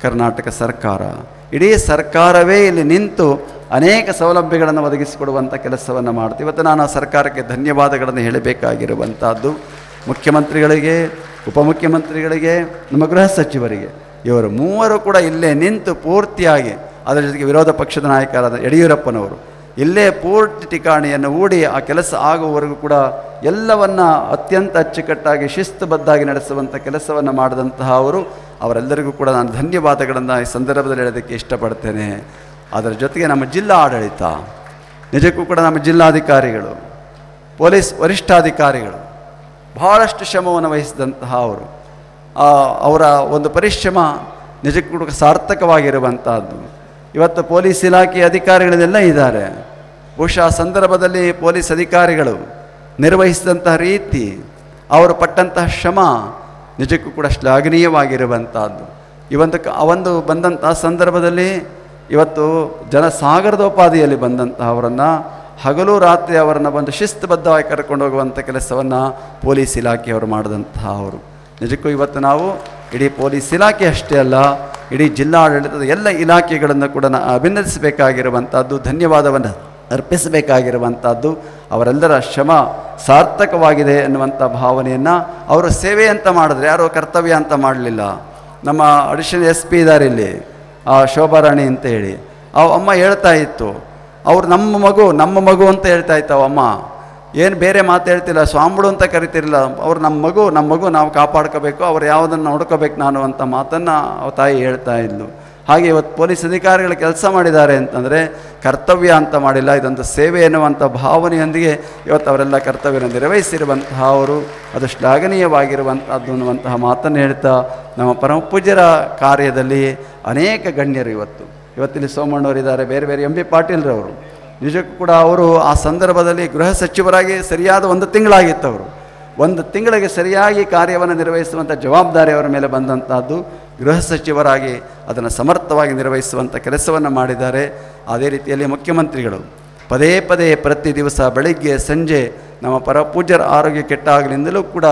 ಕರ್ನಾಟಕ ಸರ್ಕಾರ ಇಡೀ ಸರ್ಕಾರವೇ ಇಲ್ಲಿ ನಿಂತು ಅನೇಕ ಸೌಲಭ್ಯಗಳನ್ನು ಒದಗಿಸಿಕೊಡುವಂಥ ಕೆಲಸವನ್ನು ಮಾಡ್ತೀವಿ ಇವತ್ತು ನಾನು ಆ ಸರ್ಕಾರಕ್ಕೆ ಧನ್ಯವಾದಗಳನ್ನು ಹೇಳಬೇಕಾಗಿರುವಂಥದ್ದು ಮುಖ್ಯಮಂತ್ರಿಗಳಿಗೆ ಉಪಮುಖ್ಯಮಂತ್ರಿಗಳಿಗೆ ನಮ್ಮ ಗೃಹ ಸಚಿವರಿಗೆ ಇವರು ಮೂವರು ಕೂಡ ಇಲ್ಲೇ ನಿಂತು ಪೂರ್ತಿಯಾಗಿ ಅದರ ಜೊತೆಗೆ ವಿರೋಧ ಪಕ್ಷದ ನಾಯಕರಾದ ಯಡಿಯೂರಪ್ಪನವರು ಇಲ್ಲೇ ಪೂರ್ತಿ ಠಿಕಾಣಿಯನ್ನು ಹೂಡಿ ಆ ಕೆಲಸ ಆಗುವವರೆಗೂ ಕೂಡ ಎಲ್ಲವನ್ನ ಅತ್ಯಂತ ಅಚ್ಚುಕಟ್ಟಾಗಿ ಶಿಸ್ತುಬದ್ಧಾಗಿ ನಡೆಸುವಂಥ ಕೆಲಸವನ್ನು ಮಾಡಿದಂತಹ ಅವರು ಅವರೆಲ್ಲರಿಗೂ ಕೂಡ ನಾನು ಧನ್ಯವಾದಗಳನ್ನು ಈ ಸಂದರ್ಭದಲ್ಲಿ ಹೇಳೋದಕ್ಕೆ ಇಷ್ಟಪಡ್ತೇನೆ ಅದರ ಜೊತೆಗೆ ನಮ್ಮ ಜಿಲ್ಲಾ ಆಡಳಿತ ನಿಜಕ್ಕೂ ಕೂಡ ನಮ್ಮ ಜಿಲ್ಲಾಧಿಕಾರಿಗಳು ಪೊಲೀಸ್ ವರಿಷ್ಠಾಧಿಕಾರಿಗಳು ಬಹಳಷ್ಟು ಶ್ರಮವನ್ನು ವಹಿಸಿದಂತಹ ಅವರು ಆ, ಅವರ ಒಂದು ಪರಿಶ್ರಮ ನಿಜಕ್ಕೂ ಕೂಡ ಸಾರ್ಥಕವಾಗಿರುವಂತಹದ್ದು ಇವತ್ತು ಪೊಲೀಸ್ ಇಲಾಖೆ ಅಧಿಕಾರಿಗಳೆಲ್ಲ ಇದ್ದಾರೆ ಬಹುಶಃ ಆ ಸಂದರ್ಭದಲ್ಲಿ ಪೊಲೀಸ್ ಅಧಿಕಾರಿಗಳು ನಿರ್ವಹಿಸಿದಂತಹ ರೀತಿ ಅವರು ಪಟ್ಟಂತಹ ಶ್ರಮ ನಿಜಕ್ಕೂ ಕೂಡ ಶ್ಲಾಘನೀಯವಾಗಿರುವಂತಹದ್ದು ಇವತ್ತು ಕ- ಆ ಒಂದು ಬಂದಂತಹ ಸಂದರ್ಭದಲ್ಲಿ ಇವತ್ತು ಜನಸಾಗರದೋಪಾದಿಯಲ್ಲಿ ಬಂದಂತಹ ಅವರನ್ನು ಹಗಲು ರಾತ್ರಿ ಅವರನ್ನು ಬಂದು ಶಿಸ್ತುಬದ್ಧವಾಗಿ ಕರ್ಕೊಂಡು ಹೋಗುವಂಥ ಕೆಲಸವನ್ನು ಪೊಲೀಸ್ ಇಲಾಖೆಯವರು ಮಾಡಿದಂತಹ ಅವರು ನಿಜಕ್ಕೂ ಇವತ್ತು ನಾವು ಇಡೀ ಪೊಲೀಸ್ ಇಲಾಖೆ ಅಷ್ಟೇ ಅಲ್ಲ ಇಡೀ ಜಿಲ್ಲಾಡಳಿತದ ಎಲ್ಲ ಇಲಾಖೆಗಳನ್ನು ಕೂಡ ನಾ ಅಭಿನಂದಿಸಬೇಕಾಗಿರುವಂಥದ್ದು ಧನ್ಯವಾದವನ್ನು ಅರ್ಪಿಸಬೇಕಾಗಿರುವಂಥದ್ದು ಅವರೆಲ್ಲರ ಶ್ರಮ ಸಾರ್ಥಕವಾಗಿದೆ ಎನ್ನುವಂಥ ಭಾವನೆಯನ್ನು ಅವರು ಸೇವೆ ಅಂತ ಮಾಡಿದ್ರೆ ಯಾರೋ ಕರ್ತವ್ಯ ಅಂತ ಮಾಡಲಿಲ್ಲ ನಮ್ಮ ಅಡಿಷನಲ್ ಎಸ್ ಪಿ ಇದ್ದಾರೆ ಇಲ್ಲಿ ಆ ಶೋಭಾರಾಣಿ ಅಂತ ಹೇಳಿ ಆ ಅಮ್ಮ ಹೇಳ್ತಾ ಇತ್ತು ಅವ್ರು ನಮ್ಮ ಮಗು ನಮ್ಮ ಮಗು ಅಂತ ಹೇಳ್ತಾ ಇತ್ತು ಅವ ಅಮ್ಮ ಏನು ಬೇರೆ ಮಾತು ಹೇಳ್ತಿಲ್ಲ ಸ್ವಾಮಿಗಳು ಅಂತ ಕರಿತಿರಲಿಲ್ಲ ಅವ್ರು ನಮ್ಮ ಮಗು ನಮ್ಮ ಮಗು ನಾವು ಕಾಪಾಡ್ಕೋಬೇಕು ಅವ್ರು ಯಾವುದನ್ನು ನೋಡ್ಕೋಬೇಕು ನಾನು ಅಂತ ಮಾತನ್ನು ಅವ ತಾಯಿ ಹೇಳ್ತಾ ಇದ್ಲು ಹಾಗೆ ಇವತ್ತು ಪೊಲೀಸ್ ಅಧಿಕಾರಿಗಳು ಕೆಲಸ ಮಾಡಿದ್ದಾರೆ ಅಂತಂದರೆ ಕರ್ತವ್ಯ ಅಂತ ಮಾಡಿಲ್ಲ ಇದೊಂದು ಸೇವೆ ಎನ್ನುವಂಥ ಭಾವನೆಯೊಂದಿಗೆ ಇವತ್ತು ಅವರೆಲ್ಲ ಕರ್ತವ್ಯನ ನಿರ್ವಹಿಸಿರುವಂತಹ ಅವರು ಅದು ಶ್ಲಾಘನೀಯವಾಗಿರುವಂಥದ್ದು ಅನ್ನುವಂತಹ ಮಾತನ್ನು ಹೇಳ್ತಾ ನಮ್ಮ ಪರಮ ಪೂಜ್ಯರ ಕಾರ್ಯದಲ್ಲಿ ಅನೇಕ ಗಣ್ಯರು ಇವತ್ತು ಇವತ್ತಿಲ್ಲಿ ಸೋಮಣ್ಣವರಿದ್ದಾರೆ ಬೇರೆ ಬೇರೆ ಎಂ ಬಿ ಪಾಟೀಲ್ರವರು ನಿಜಕ್ಕೂ ಕೂಡ ಅವರು ಆ ಸಂದರ್ಭದಲ್ಲಿ ಗೃಹ ಸಚಿವರಾಗಿ ಸರಿಯಾದ ಒಂದು ತಿಂಗಳಾಗಿತ್ತು ಅವರು ಒಂದು ತಿಂಗಳಿಗೆ ಸರಿಯಾಗಿ ಕಾರ್ಯವನ್ನು ನಿರ್ವಹಿಸುವಂಥ ಜವಾಬ್ದಾರಿ ಅವರ ಮೇಲೆ ಬಂದಂಥದ್ದು ಗೃಹ ಸಚಿವರಾಗಿ ಅದನ್ನು ಸಮರ್ಥವಾಗಿ ನಿರ್ವಹಿಸುವಂಥ ಕೆಲಸವನ್ನು ಮಾಡಿದ್ದಾರೆ ಅದೇ ರೀತಿಯಲ್ಲಿ ಮುಖ್ಯಮಂತ್ರಿಗಳು ಪದೇ ಪದೇ ಪ್ರತಿ ದಿವಸ ಬೆಳಿಗ್ಗೆ ಸಂಜೆ ನಮ್ಮ ಪರ ಪೂಜ್ಯರ ಆರೋಗ್ಯ ಕೆಟ್ಟಾಗಲಿಂದಲೂ ಕೂಡ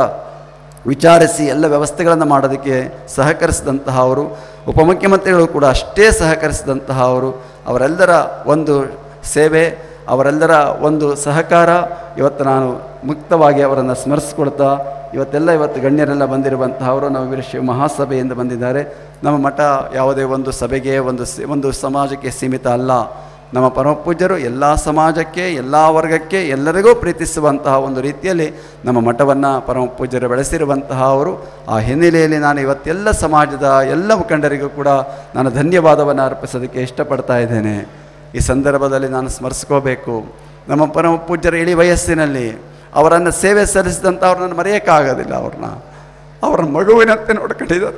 ವಿಚಾರಿಸಿ ಎಲ್ಲ ವ್ಯವಸ್ಥೆಗಳನ್ನು ಮಾಡೋದಕ್ಕೆ ಸಹಕರಿಸಿದಂತಹ ಅವರು ಉಪಮುಖ್ಯಮಂತ್ರಿಗಳು ಕೂಡ ಅಷ್ಟೇ ಸಹಕರಿಸಿದಂತಹ ಅವರು ಅವರೆಲ್ಲರ ಒಂದು ಸೇವೆ ಅವರೆಲ್ಲರ ಒಂದು ಸಹಕಾರ ಇವತ್ತು ನಾನು ಮುಕ್ತವಾಗಿ ಅವರನ್ನು ಸ್ಮರಿಸ್ಕೊಳ್ತಾ ಇವತ್ತೆಲ್ಲ ಇವತ್ತು ಗಣ್ಯರೆಲ್ಲ ಬಂದಿರುವಂತಹ ಅವರು ನಮ್ಮ ವೀರಶಿವ ಮಹಾಸಭೆಯಿಂದ ಬಂದಿದ್ದಾರೆ ನಮ್ಮ ಮಠ ಯಾವುದೇ ಒಂದು ಸಭೆಗೆ ಒಂದು ಸಿ- ಒಂದು ಸಮಾಜಕ್ಕೆ ಸೀಮಿತ ಅಲ್ಲ ನಮ್ಮ ಪರಮಪೂಜ್ಯರು ಎಲ್ಲ ಸಮಾಜಕ್ಕೆ ಎಲ್ಲ ವರ್ಗಕ್ಕೆ ಎಲ್ಲರಿಗೂ ಪ್ರೀತಿಸುವಂತಹ ಒಂದು ರೀತಿಯಲ್ಲಿ ನಮ್ಮ ಮಠವನ್ನು ಪರಮಪೂಜ್ಯರು ಬೆಳೆಸಿರುವಂತಹ ಅವರು ಆ ಹಿನ್ನೆಲೆಯಲ್ಲಿ ನಾನು ಇವತ್ತೆಲ್ಲ ಸಮಾಜದ ಎಲ್ಲ ಮುಖಂಡರಿಗೂ ಕೂಡ ನಾನು ಧನ್ಯವಾದವನ್ನು ಅರ್ಪಿಸೋದಕ್ಕೆ ಇಷ್ಟಪಡ್ತಾ ಇದ್ದೇನೆ ಈ ಸಂದರ್ಭದಲ್ಲಿ ನಾನು ಸ್ಮರಿಸ್ಕೋಬೇಕು ನಮ್ಮ ಪರಮ ಪೂಜ್ಯರ ಇಳಿ ವಯಸ್ಸಿನಲ್ಲಿ ಅವರನ್ನು ಸೇವೆ ಸಲ್ಲಿಸಿದಂಥ ಅವ್ರನ್ನ ಮರೆಯೋಕ್ಕಾಗೋದಿಲ್ಲ ಅವ್ರನ್ನ ಅವರ ಮಗುವಿನಂತೆ ನೋಡ್ಕೊಂಡಿದ್ದಾರೆ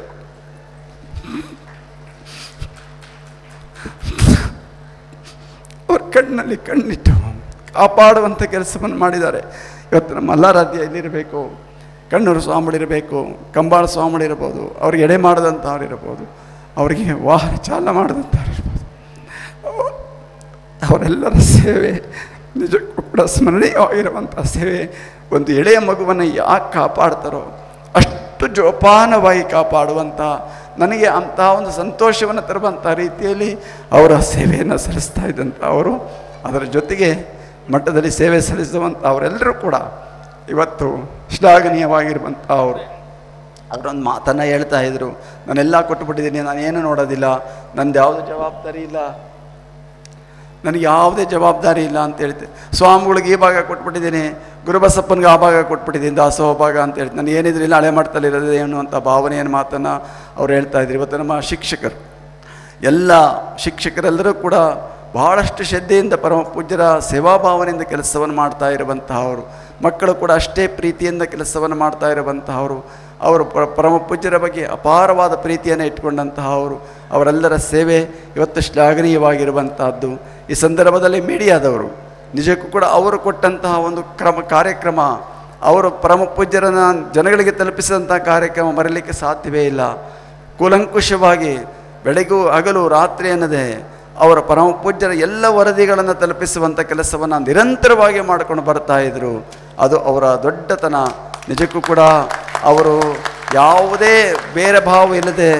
ಅವ್ರ ಕಣ್ಣಲ್ಲಿ ಕಣ್ಣಿಟ್ಟು ಕಾಪಾಡುವಂಥ ಕೆಲಸವನ್ನು ಮಾಡಿದ್ದಾರೆ ಇವತ್ತು ನಮ್ಮ ಮಲ್ಲಾರಾಧ್ಯ ಇಲ್ಲಿರಬೇಕು ಕಣ್ಣೂರು ಸ್ವಾಮಿಗಳಿರಬೇಕು ಕಂಬಾಳ ಸ್ವಾಮಿಗಳಿರ್ಬೋದು ಅವ್ರಿಗೆ ಎಡೆ ಮಾಡಿದಂಥವ್ರು ಇರ್ಬೋದು ಅವರಿಗೆ ವಾಹನ ಚಾಲನ ಮಾಡಿದಂಥವ್ರು ಇರ್ಬೋದು ಅವ- ಅವರೆಲ್ಲರ ಸೇವೆ ನಿಜಕ್ಕೂ ಕೂಡ ಸ್ಮರಣೀಯವಾಗಿರುವಂಥ ಸೇವೆ ಒಂದು ಎಳೆಯ ಮಗುವನ್ನು ಯಾಕೆ ಕಾಪಾಡ್ತಾರೋ ಅಷ್ಟು ಜೋಪಾನವಾಗಿ ಕಾಪಾಡುವಂಥ ನನಗೆ ಅಂಥ ಒಂದು ಸಂತೋಷವನ್ನು ತರುವಂಥ ರೀತಿಯಲ್ಲಿ ಅವರ ಸೇವೆಯನ್ನು ಸಲ್ಲಿಸ್ತಾ ಇದ್ದಂಥ ಅವರು ಅದರ ಜೊತೆಗೆ ಮಟ್ಟದಲ್ಲಿ ಸೇವೆ ಸಲ್ಲಿಸುವಂಥ ಅವರೆಲ್ಲರೂ ಕೂಡ ಇವತ್ತು ಶ್ಲಾಘನೀಯವಾಗಿರುವಂಥ ಅವರು ಅವರೊಂದು ಮಾತನ್ನು ಹೇಳ್ತಾ ಇದ್ರು ನಾನೆಲ್ಲ ಕೊಟ್ಟುಬಿಟ್ಟಿದ್ದೀನಿ ನಾನೇನು ನೋಡೋದಿಲ್ಲ ನಂದು ಯಾವುದು ಜವಾಬ್ದಾರಿ ಇಲ್ಲ ನನಗೆ ಯಾವುದೇ ಜವಾಬ್ದಾರಿ ಇಲ್ಲ ಅಂತ ಹೇಳ್ತೆ ಸ್ವಾಮಿಗಳಿಗೆ ಈ ಭಾಗ ಕೊಟ್ಬಿಟ್ಟಿದ್ದೀನಿ ಗುರುಬಸಪ್ಪನಿಗೆ ಆ ಭಾಗ ಕೊಟ್ಬಿಟ್ಟಿದ್ದೀನಿ ದಾಸೋಹ ಭಾಗ ಅಂತ ಹೇಳ್ತೀನಿ ನಾನು ಏನಿದ್ರಿಲ್ಲ ಹಳೆ ಮಾಡ್ತಲ್ಲಿ ಇರೋದು ಏನು ಅಂತ ಭಾವನೆಯನ್ನು ಮಾತನ್ನು ಅವ್ರು ಹೇಳ್ತಾ ಇದ್ರು ಇವತ್ತು ನಮ್ಮ ಶಿಕ್ಷಕರು ಎಲ್ಲ ಶಿಕ್ಷಕರೆಲ್ಲರೂ ಕೂಡ ಬಹಳಷ್ಟು ಶ್ರದ್ಧೆಯಿಂದ ಪರಮ ಪೂಜ್ಯರ ಸೇವಾಭಾವನೆಯಿಂದ ಕೆಲಸವನ್ನು ಮಾಡ್ತಾ ಇರುವಂತಹವರು ಮಕ್ಕಳು ಕೂಡ ಅಷ್ಟೇ ಪ್ರೀತಿಯಿಂದ ಕೆಲಸವನ್ನು ಮಾಡ್ತಾ ಇರುವಂತಹವರು ಅವರು ಪ- ಪರಮ ಪೂಜ್ಯರ ಬಗ್ಗೆ ಅಪಾರವಾದ ಪ್ರೀತಿಯನ್ನು ಇಟ್ಕೊಂಡಂತಹ ಅವರು ಅವರೆಲ್ಲರ ಸೇವೆ ಇವತ್ತು ಶ್ಲಾಘನೀಯವಾಗಿರುವಂತಹದ್ದು ಈ ಸಂದರ್ಭದಲ್ಲಿ ಮೀಡಿಯಾದವರು ನಿಜಕ್ಕೂ ಕೂಡ ಅವರು ಕೊಟ್ಟಂತಹ ಒಂದು ಕ್ರಮ ಕಾರ್ಯಕ್ರಮ ಅವರು ಪರಮ ಪೂಜ್ಯರನ್ನ ಜನಗಳಿಗೆ ತಲುಪಿಸಿದಂಥ ಕಾರ್ಯಕ್ರಮ ಮರೆಯಲಿಕ್ಕೆ ಸಾಧ್ಯವೇ ಇಲ್ಲ ಕೂಲಂಕುಷವಾಗಿ ಬೆಳಗೂ ಹಗಲು ರಾತ್ರಿ ಅನ್ನದೇ ಅವರ ಪರಮ ಪೂಜ್ಯರ ಎಲ್ಲ ವರದಿಗಳನ್ನು ತಲುಪಿಸುವಂಥ ಕೆಲಸವನ್ನು ನಿರಂತರವಾಗಿ ಮಾಡಿಕೊಂಡು ಬರ್ತಾ ಇದ್ದರು ಅದು ಅವರ ದೊಡ್ಡತನ ನಿಜಕ್ಕೂ ಕೂಡ ಅವರು ಯಾವುದೇ ಬೇರೆ ಭಾವ ಇಲ್ಲದೆ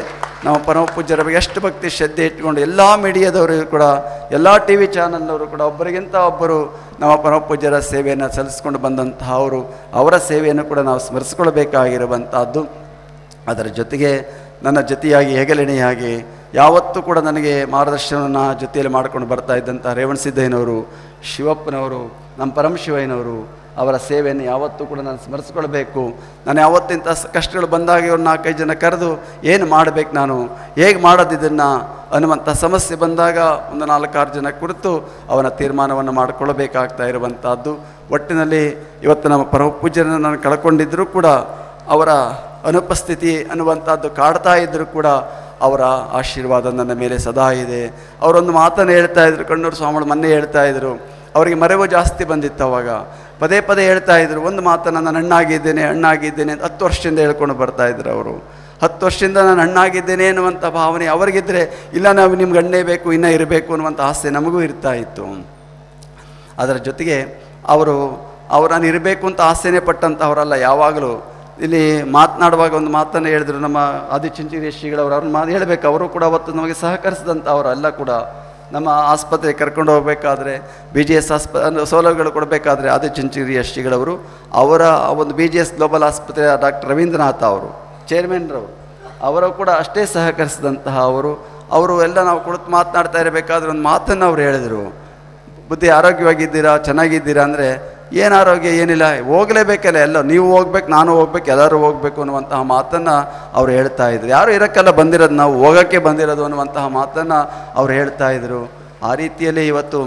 ನಮ್ಮ ಪರಮ ಪೂಜ್ಯರ ಬಗ್ಗೆ ಎಷ್ಟು ಭಕ್ತಿ ಶ್ರದ್ಧೆ ಇಟ್ಕೊಂಡು ಎಲ್ಲ ಮೀಡಿಯಾದವರು ಕೂಡ ಎಲ್ಲ ಟಿ ವಿ ಚಾನಲ್ನವರು ಕೂಡ ಒಬ್ಬರಿಗಿಂತ ಒಬ್ಬರು ನಮ್ಮ ಪರಮ ಪೂಜ್ಯರ ಸೇವೆಯನ್ನು ಸಲ್ಲಿಸ್ಕೊಂಡು ಬಂದಂತಹ ಅವರು ಅವರ ಸೇವೆಯನ್ನು ಕೂಡ ನಾವು ಸ್ಮರಿಸ್ಕೊಳ್ಬೇಕಾಗಿರುವಂಥದ್ದು ಅದರ ಜೊತೆಗೆ ನನ್ನ ಜೊತೆಯಾಗಿ ಹೆಗಲೆಣೆಯಾಗಿ ಯಾವತ್ತೂ ಕೂಡ ನನಗೆ ಮಾರ್ಗದರ್ಶನವನ್ನು ಜೊತೆಯಲ್ಲಿ ಮಾಡ್ಕೊಂಡು ಬರ್ತಾ ಇದ್ದಂಥ ರೇವಣ ಸಿದ್ದಯ್ಯನವರು ಶಿವಪ್ಪನವರು ನಮ್ಮ ಪರಮಶಿವಯ್ಯನವರು ಅವರ ಸೇವೆಯನ್ನು ಯಾವತ್ತೂ ಕೂಡ ನಾನು ಸ್ಮರಿಸ್ಕೊಳ್ಬೇಕು ನಾನು ಯಾವತ್ತಿಂಥ ಸ- ಕಷ್ಟಗಳು ಬಂದಾಗ ಇವ್ರು ನಾಲ್ಕೈದು ಜನ ಕರೆದು ಏನು ಮಾಡಬೇಕು ನಾನು ಹೇಗೆ ಮಾಡೋದು ಇದನ್ನು ಅನ್ನುವಂಥ ಸಮಸ್ಯೆ ಬಂದಾಗ ಒಂದು ನಾಲ್ಕಾರು ಜನ ಕುರಿತು ಅವನ ತೀರ್ಮಾನವನ್ನು ಮಾಡಿಕೊಳ್ಬೇಕಾಗ್ತಾ ಇರುವಂಥದ್ದು ಒಟ್ಟಿನಲ್ಲಿ ಇವತ್ತು ನಮ್ಮ ಪರಮ ಪೂಜ್ಯರನ್ನು ನಾನು ಕಳ್ಕೊಂಡಿದ್ದರೂ ಕೂಡ ಅವರ ಅನುಪಸ್ಥಿತಿ ಅನ್ನುವಂಥದ್ದು ಕಾಡ್ತಾ ಇದ್ದರೂ ಕೂಡ ಅವರ ಆಶೀರ್ವಾದ ನನ್ನ ಮೇಲೆ ಸದಾ ಇದೆ ಅವರೊಂದು ಮಾತನ್ನು ಹೇಳ್ತಾ ಇದ್ರು ಕಣ್ಣೂರು ಸ್ವಾಮಿಗಳು ಮೊನ್ನೆ ಹೇಳ್ತಾ ಇದ್ರು ಅವರಿಗೆ ಮರೆವು ಜಾಸ್ತಿ ಬಂದಿತ್ತು ಅವಾಗ ಪದೇ ಪದೇ ಹೇಳ್ತಾ ಇದ್ರು ಒಂದು ಮಾತನ್ನು ನಾನು ಹಣ್ಣಾಗಿದ್ದೇನೆ ಹಣ್ಣಾಗಿದ್ದೇನೆ ಅಂತ ಹತ್ತು ವರ್ಷದಿಂದ ಹೇಳ್ಕೊಂಡು ಬರ್ತಾ ಇದ್ರು ಅವರು ಹತ್ತು ವರ್ಷದಿಂದ ನಾನು ಹಣ್ಣಾಗಿದ್ದೇನೆ ಅನ್ನುವಂಥ ಭಾವನೆ ಅವರಿಗಿದ್ರೆ ಇಲ್ಲ ನಾವು ನಿಮ್ಗೆ ಹಣ್ಣೇ ಬೇಕು ಇನ್ನೂ ಇರಬೇಕು ಅನ್ನುವಂಥ ಆಸೆ ನಮಗೂ ಇರ್ತಾ ಇತ್ತು ಅದರ ಜೊತೆಗೆ ಅವರು ಅವರು ನಾನು ಇರಬೇಕು ಅಂತ ಆಸೆನೇ ಪಟ್ಟಂಥವರಲ್ಲ ಯಾವಾಗಲೂ ಇಲ್ಲಿ ಮಾತನಾಡುವಾಗ ಒಂದು ಮಾತನ್ನು ಹೇಳಿದ್ರು ನಮ್ಮ ಆದಿಚುಂಚುರಿ ಶ್ರೀಗಳವರು ಅವ್ರನ್ನ ಮಾತು ಹೇಳಬೇಕು ಅವರು ಕೂಡ ಅವತ್ತು ನಮಗೆ ಸಹಕರಿಸಿದಂಥವರು ಎಲ್ಲ ಕೂಡ ನಮ್ಮ ಆಸ್ಪತ್ರೆಗೆ ಕರ್ಕೊಂಡು ಹೋಗಬೇಕಾದ್ರೆ ಬಿ ಜಿ ಎಸ್ ಆಸ್ಪ ಅಂದ್ರೆ ಸೌಲಭ್ಯಗಳು ಕೊಡಬೇಕಾದ್ರೆ ಆದಿಚುಂಚುರಿ ಶ್ರೀಗಳವರು ಅವರ ಆ ಒಂದು ಬಿ ಜಿ ಎಸ್ ಗ್ಲೋಬಲ್ ಆಸ್ಪತ್ರೆಯ ಡಾಕ್ಟರ್ ರವೀಂದ್ರನಾಥ ಅವರು ಚೇರ್ಮನ್ರವರು ಅವರು ಕೂಡ ಅಷ್ಟೇ ಸಹಕರಿಸಿದಂತಹ ಅವರು ಅವರು ಎಲ್ಲ ನಾವು ಕುಳಿತು ಮಾತನಾಡ್ತಾ ಇರಬೇಕಾದ್ರೆ ಒಂದು ಮಾತನ್ನು ಅವ್ರು ಹೇಳಿದರು ಬುದ್ಧಿ ಆರೋಗ್ಯವಾಗಿದ್ದೀರಾ ಚೆನ್ನಾಗಿದ್ದೀರಾ ಅಂದರೆ ಏನು ಆರೋಗ್ಯ ಏನಿಲ್ಲ ಹೋಗಲೇಬೇಕಲ್ಲ ಎಲ್ಲ ನೀವು ಹೋಗ್ಬೇಕು ನಾನು ಹೋಗ್ಬೇಕು ಎಲ್ಲರೂ ಹೋಗ್ಬೇಕು ಅನ್ನುವಂತಹ ಮಾತನ್ನು ಅವ್ರು ಹೇಳ್ತಾ ಇದ್ರು ಯಾರು ಇರೋಕ್ಕೆಲ್ಲ ಬಂದಿರೋದು ನಾವು ಹೋಗೋಕ್ಕೆ ಬಂದಿರೋದು ಅನ್ನುವಂತಹ ಮಾತನ್ನು ಅವ್ರು ಹೇಳ್ತಾ ಇದ್ರು ಆ ರೀತಿಯಲ್ಲಿ ಇವತ್ತು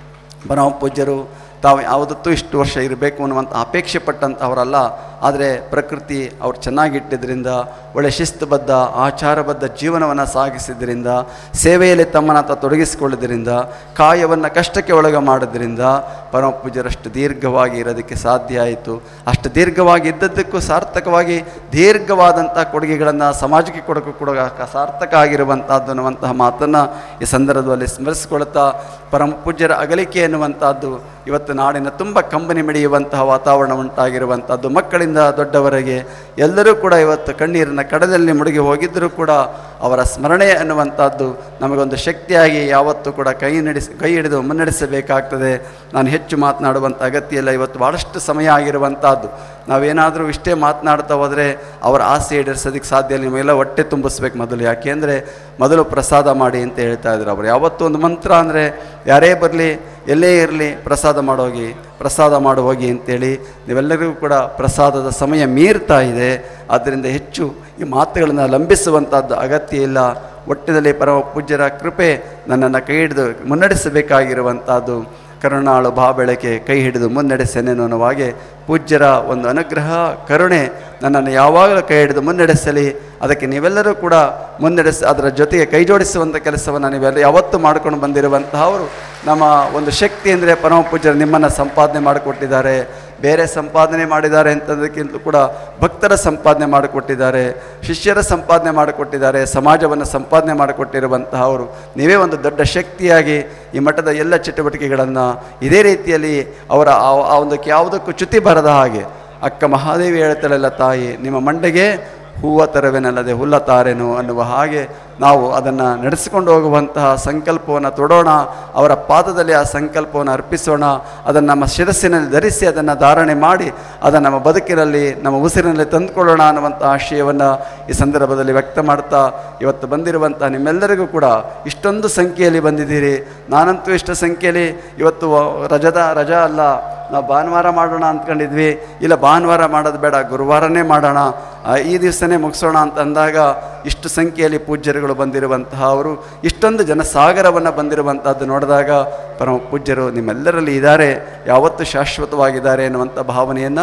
ಪರಮ ಪೂಜ್ಯರು ತಾವು ಯಾವುದತ್ತೂ ಇಷ್ಟು ವರ್ಷ ಇರಬೇಕು ಅನ್ನುವಂಥ ಅಪೇಕ್ಷೆ ಪಟ್ಟಂಥವರಲ್ಲ ಆದರೆ ಪ್ರಕೃತಿ ಅವ್ರು ಚೆನ್ನಾಗಿಟ್ಟಿದ್ದರಿಂದ ಒಳ್ಳೆ ಶಿಸ್ತುಬದ್ಧ ಆಚಾರಬದ್ಧ ಜೀವನವನ್ನು ಸಾಗಿಸಿದ್ರಿಂದ ಸೇವೆಯಲ್ಲಿ ತಮ್ಮನ್ನು ತಾವು ತೊಡಗಿಸಿಕೊಳ್ಳೋದ್ರಿಂದ ಕಾಯವನ್ನು ಕಷ್ಟಕ್ಕೆ ಒಳಗ ಮಾಡೋದ್ರಿಂದ ಪರಮ ಪೂಜ್ಯರಷ್ಟು ದೀರ್ಘವಾಗಿ ಇರೋದಕ್ಕೆ ಸಾಧ್ಯ ಆಯಿತು ಅಷ್ಟು ದೀರ್ಘವಾಗಿ ಇದ್ದದ್ದಕ್ಕೂ ಸಾರ್ಥಕವಾಗಿ ದೀರ್ಘವಾದಂಥ ಕೊಡುಗೆಗಳನ್ನು ಸಮಾಜಕ್ಕೆ ಕೊಡೋಕ್ಕೂ ಕೂಡ ಸಾರ್ಥಕ ಆಗಿರುವಂಥದ್ದು ಅನ್ನುವಂತಹ ಮಾತನ್ನು ಈ ಸಂದರ್ಭದಲ್ಲಿ ಸ್ಮರಿಸಿಕೊಳ್ತಾ ಪರಮ ಪೂಜ್ಯರ ಅಗಲಿಕೆ ಎನ್ನುವಂಥದ್ದು ಇವತ್ತು ನಾಡಿನ ತುಂಬ ಕಂಬನಿ ಮಿಡಿಯುವಂತಹ ವಾತಾವರಣ ಉಂಟಾಗಿರುವಂಥದ್ದು ಮಕ್ಕಳಿಂದ ದೊಡ್ಡವರೆಗೆ ಎಲ್ಲರೂ ಕೂಡ ಇವತ್ತು ಕಣ್ಣೀರಿನ ಕಡದಲ್ಲಿ ಮುಳುಗಿ ಹೋಗಿದ್ದರೂ ಕೂಡ ಅವರ ಸ್ಮರಣೆ ಅನ್ನುವಂಥದ್ದು ನಮಗೊಂದು ಶಕ್ತಿಯಾಗಿ ಯಾವತ್ತೂ ಕೂಡ ಕೈ ನಡೆಸಿ ಕೈ ಹಿಡಿದು ಮುನ್ನಡೆಸಬೇಕಾಗ್ತದೆ ನಾನು ಹೆಚ್ಚು ಮಾತನಾಡುವಂಥ ಅಗತ್ಯ ಇಲ್ಲ ಇವತ್ತು ಭಾಳಷ್ಟು ಸಮಯ ಆಗಿರುವಂಥದ್ದು ನಾವೇನಾದರೂ ಇಷ್ಟೇ ಮಾತನಾಡ್ತಾ ಹೋದರೆ ಅವರ ಆಸೆ ಈಡೇರಿಸೋದಕ್ಕೆ ಸಾಧ್ಯ ಇಲ್ಲ ನಿಮಗೆಲ್ಲ ಹೊಟ್ಟೆ ತುಂಬಿಸ್ಬೇಕು ಮೊದಲು ಯಾಕೆಂದರೆ ಮೊದಲು ಪ್ರಸಾದ ಮಾಡಿ ಅಂತ ಹೇಳ್ತಾ ಇದ್ರು ಅವರು ಯಾವತ್ತೂ ಒಂದು ಮಂತ್ರ ಅಂದರೆ ಯಾರೇ ಬರಲಿ ಎಲ್ಲೇ ಇರಲಿ ಪ್ರಸಾದ ಮಾಡೋಗಿ ಪ್ರಸಾದ ಮಾಡು ಹೋಗಿ ಅಂತೇಳಿ ನೀವೆಲ್ಲರಿಗೂ ಕೂಡ ಪ್ರಸಾದದ ಸಮಯ ಮೀರ್ತಾ ಇದೆ ಆದ್ದರಿಂದ ಹೆಚ್ಚು ಈ ಮಾತುಗಳನ್ನು ಲಂಬಿಸುವಂಥದ್ದು ಅಗತ್ಯ ಇಲ್ಲ ಒಟ್ಟಿನಲ್ಲಿ ಪರಮ ಪೂಜ್ಯರ ಕೃಪೆ ನನ್ನನ್ನು ಕೈ ಹಿಡಿದು ಮುನ್ನಡೆಸಬೇಕಾಗಿರುವಂಥದ್ದು ಕರುಣಾಳು ಬಾ ಬೆಳಕೆ ಕೈ ಹಿಡಿದು ಮುನ್ನಡೆಸೆನೆನು ಅನ್ನುವ ಹಾಗೆ ಪೂಜ್ಯರ ಒಂದು ಅನುಗ್ರಹ ಕರುಣೆ ನನ್ನನ್ನು ಯಾವಾಗಲೂ ಕೈ ಹಿಡಿದು ಮುನ್ನಡೆಸಲಿ ಅದಕ್ಕೆ ನೀವೆಲ್ಲರೂ ಕೂಡ ಮುನ್ನಡೆಸಿ ಅದರ ಜೊತೆಗೆ ಕೈ ಜೋಡಿಸುವಂಥ ಕೆಲಸವನ್ನು ನೀವೆಲ್ಲ ಯಾವತ್ತೂ ಮಾಡ್ಕೊಂಡು ಬಂದಿರುವಂತಹವರು ನಮ್ಮ ಒಂದು ಶಕ್ತಿ ಅಂದರೆ ಪರಮ ಪೂಜ್ಯರು ನಿಮ್ಮನ್ನು ಸಂಪಾದನೆ ಮಾಡಿಕೊಟ್ಟಿದ್ದಾರೆ ಬೇರೆ ಸಂಪಾದನೆ ಮಾಡಿದ್ದಾರೆ ಅಂತಂದಕ್ಕಿಂತ ಕೂಡ ಭಕ್ತರ ಸಂಪಾದನೆ ಮಾಡಿಕೊಟ್ಟಿದ್ದಾರೆ ಶಿಷ್ಯರ ಸಂಪಾದನೆ ಮಾಡಿಕೊಟ್ಟಿದ್ದಾರೆ ಸಮಾಜವನ್ನು ಸಂಪಾದನೆ ಮಾಡಿಕೊಟ್ಟಿರುವಂತಹ ಅವರು ನೀವೇ ಒಂದು ದೊಡ್ಡ ಶಕ್ತಿಯಾಗಿ ಈ ಮಠದ ಎಲ್ಲ ಚಟುವಟಿಕೆಗಳನ್ನು ಇದೇ ರೀತಿಯಲ್ಲಿ ಅವರ ಆ- ಆ ಒಂದಕ್ಕೆ ಯಾವುದಕ್ಕೂ ಚ್ಯುತಿ ಬರದ ಹಾಗೆ ಅಕ್ಕ ಮಹಾದೇವಿ ಹೇಳ್ತಾಳಲ್ಲ ತಾಯಿ ನಿಮ್ಮ ಮಂಡೆಗೆ ಹೂವ ತರವೇನಲ್ಲದೆ ಹುಲ್ಲ ತಾರೇನು ಅನ್ನುವ ಹಾಗೆ ನಾವು ಅದನ್ನು ನಡೆಸಿಕೊಂಡು ಹೋಗುವಂತಹ ಸಂಕಲ್ಪವನ್ನು ತೊಡೋಣ ಅವರ ಪಾದದಲ್ಲಿ ಆ ಸಂಕಲ್ಪವನ್ನು ಅರ್ಪಿಸೋಣ ಅದನ್ನು ನಮ್ಮ ಶಿರಸ್ಸಿನಲ್ಲಿ ಧರಿಸಿ ಅದನ್ನು ಧಾರಣೆ ಮಾಡಿ ಅದನ್ನು ನಮ್ಮ ಬದುಕಿನಲ್ಲಿ ನಮ್ಮ ಉಸಿರಿನಲ್ಲಿ ತಂದುಕೊಳ್ಳೋಣ ಅನ್ನುವಂಥ ಆಶಯವನ್ನು ಈ ಸಂದರ್ಭದಲ್ಲಿ ವ್ಯಕ್ತ ಮಾಡ್ತಾ ಇವತ್ತು ಬಂದಿರುವಂಥ ನಿಮ್ಮೆಲ್ಲರಿಗೂ ಕೂಡ ಇಷ್ಟೊಂದು ಸಂಖ್ಯೆಯಲ್ಲಿ ಬಂದಿದ್ದೀರಿ ನಾನಂತೂ ಇಷ್ಟು ಸಂಖ್ಯೆಯಲ್ಲಿ ಇವತ್ತು ರಜದ ರಜಾ ಅಲ್ಲ ನಾವು ಭಾನುವಾರ ಮಾಡೋಣ ಅಂದ್ಕೊಂಡಿದ್ವಿ ಇಲ್ಲ ಭಾನುವಾರ ಮಾಡೋದು ಬೇಡ ಗುರುವಾರನೇ ಮಾಡೋಣ ಆ, ಈ ದಿವಸನೇ ಮುಗಿಸೋಣ ಅಂತ ಅಂದಾಗ ಇಷ್ಟು ಸಂಖ್ಯೆಯಲ್ಲಿ ಪೂಜ್ಯರುಗಳು ಬಂದಿರುವಂತಹ ಅವರು ಇಷ್ಟೊಂದು ಜನಸಾಗರವನ್ನು ಬಂದಿರುವಂಥದ್ದು ನೋಡಿದಾಗ ಪರಮ ಪೂಜ್ಯರು ನಿಮ್ಮೆಲ್ಲರಲ್ಲಿ ಇದ್ದಾರೆ ಯಾವತ್ತೂ ಶಾಶ್ವತವಾಗಿದ್ದಾರೆ ಅನ್ನುವಂಥ ಭಾವನೆಯನ್ನು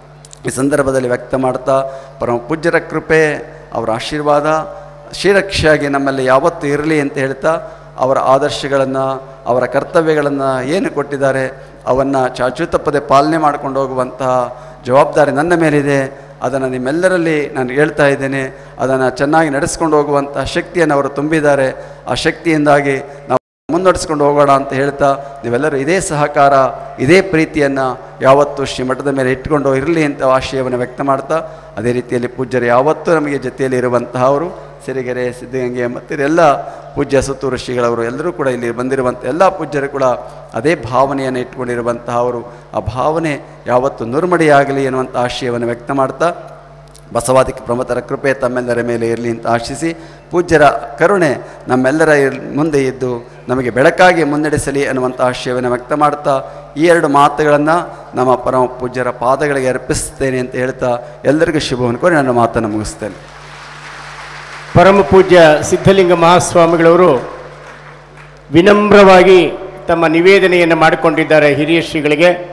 ಈ ಸಂದರ್ಭದಲ್ಲಿ ವ್ಯಕ್ತ ಮಾಡ್ತಾ ಪರಮ ಪೂಜ್ಯರ ಕೃಪೆ ಅವರ ಆಶೀರ್ವಾದ ಶ್ರೀರಕ್ಷೆಯಾಗಿ ನಮ್ಮಲ್ಲಿ ಯಾವತ್ತೂ ಇರಲಿ ಅಂತ ಹೇಳ್ತಾ ಅವರ ಆದರ್ಶಗಳನ್ನು ಅವರ ಕರ್ತವ್ಯಗಳನ್ನು ಏನು ಕೊಟ್ಟಿದ್ದಾರೆ ಅವನ್ನು ಚಾಚು ತಪ್ಪದೆ ಪಾಲನೆ ಮಾಡ್ಕೊಂಡು ಹೋಗುವಂತಹ ಜವಾಬ್ದಾರಿ ನನ್ನ ಮೇಲಿದೆ ಅದನ್ನು ನಿಮ್ಮೆಲ್ಲರಲ್ಲಿ ನಾನು ಹೇಳ್ತಾ ಇದ್ದೇನೆ ಅದನ್ನು ಚೆನ್ನಾಗಿ ನಡೆಸ್ಕೊಂಡು ಹೋಗುವಂಥ ಶಕ್ತಿಯನ್ನು ಅವರು ತುಂಬಿದ್ದಾರೆ ಆ ಶಕ್ತಿಯಿಂದಾಗಿ ನಾವು ಮುನ್ನಡೆಸ್ಕೊಂಡು ಹೋಗೋಣ ಅಂತ ಹೇಳ್ತಾ ನೀವೆಲ್ಲರೂ ಇದೇ ಸಹಕಾರ ಇದೇ ಪ್ರೀತಿಯನ್ನು ಯಾವತ್ತೂ ಶ್ರೀಮಠದ ಮೇಲೆ ಇಟ್ಕೊಂಡು ಇರಲಿ ಅಂತ ಆಶಯವನ್ನು ವ್ಯಕ್ತ ಮಾಡ್ತಾ ಅದೇ ರೀತಿಯಲ್ಲಿ ಪೂಜ್ಯರು ಯಾವತ್ತೂ ನಮಗೆ ಜೊತೆಯಲ್ಲಿ ಇರುವಂತಹ ಅವರು ಸಿರಿಗೆರೆ ಸಿದ್ಧಗಂಗೆ ಮತ್ತು ಎಲ್ಲ ಪೂಜ್ಯ ಸುತ್ತೂರು ಶ್ರೀಗಳವರು ಎಲ್ಲರೂ ಕೂಡ ಇಲ್ಲಿ ಬಂದಿರುವಂಥ ಎಲ್ಲ ಪೂಜ್ಯರು ಕೂಡ ಅದೇ ಭಾವನೆಯನ್ನು ಇಟ್ಕೊಂಡಿರುವಂತಹ ಅವರು ಆ ಭಾವನೆ ಯಾವತ್ತು ನುರ್ಮಡಿಯಾಗಲಿ ಎನ್ನುವಂಥ ಆಶಯವನ್ನು ವ್ಯಕ್ತ ಮಾಡ್ತಾ ಬಸವಾದಿ ಪ್ರಮುಖರ ಕೃಪೆ ತಮ್ಮೆಲ್ಲರ ಮೇಲೆ ಇರಲಿ ಅಂತ ಆಶಿಸಿ ಪೂಜ್ಯರ ಕರುಣೆ ನಮ್ಮೆಲ್ಲರ ಇರ್- ಮುಂದೆ ಇದ್ದು ನಮಗೆ ಬೆಳಕಾಗಿ ಮುನ್ನಡೆಸಲಿ ಅನ್ನುವಂಥ ಆಶಯವನ್ನು ವ್ಯಕ್ತ ಮಾಡ್ತಾ ಈ ಎರಡು ಮಾತುಗಳನ್ನು ನಮ್ಮ ಪರಮ ಪೂಜ್ಯರ ಪಾದಗಳಿಗೆ ಅರ್ಪಿಸ್ತೇನೆ ಅಂತ ಹೇಳ್ತಾ ಎಲ್ಲರಿಗೂ ಶುಭವನ್ನು ಕೋರಿ ನನ್ನ ಮಾತನ್ನು ಮುಗಿಸ್ತೇನೆ ಪರಮ ಪೂಜ್ಯ ಸಿದ್ಧಲಿಂಗ ಮಹಾಸ್ವಾಮಿಗಳವರು ವಿನಮ್ರವಾಗಿ ತಮ್ಮ ನಿವೇದನೆಯನ್ನು ಮಾಡಿಕೊಂಡಿದ್ದಾರೆ ಹಿರಿಯ ಶ್ರೀಗಳಿಗೆ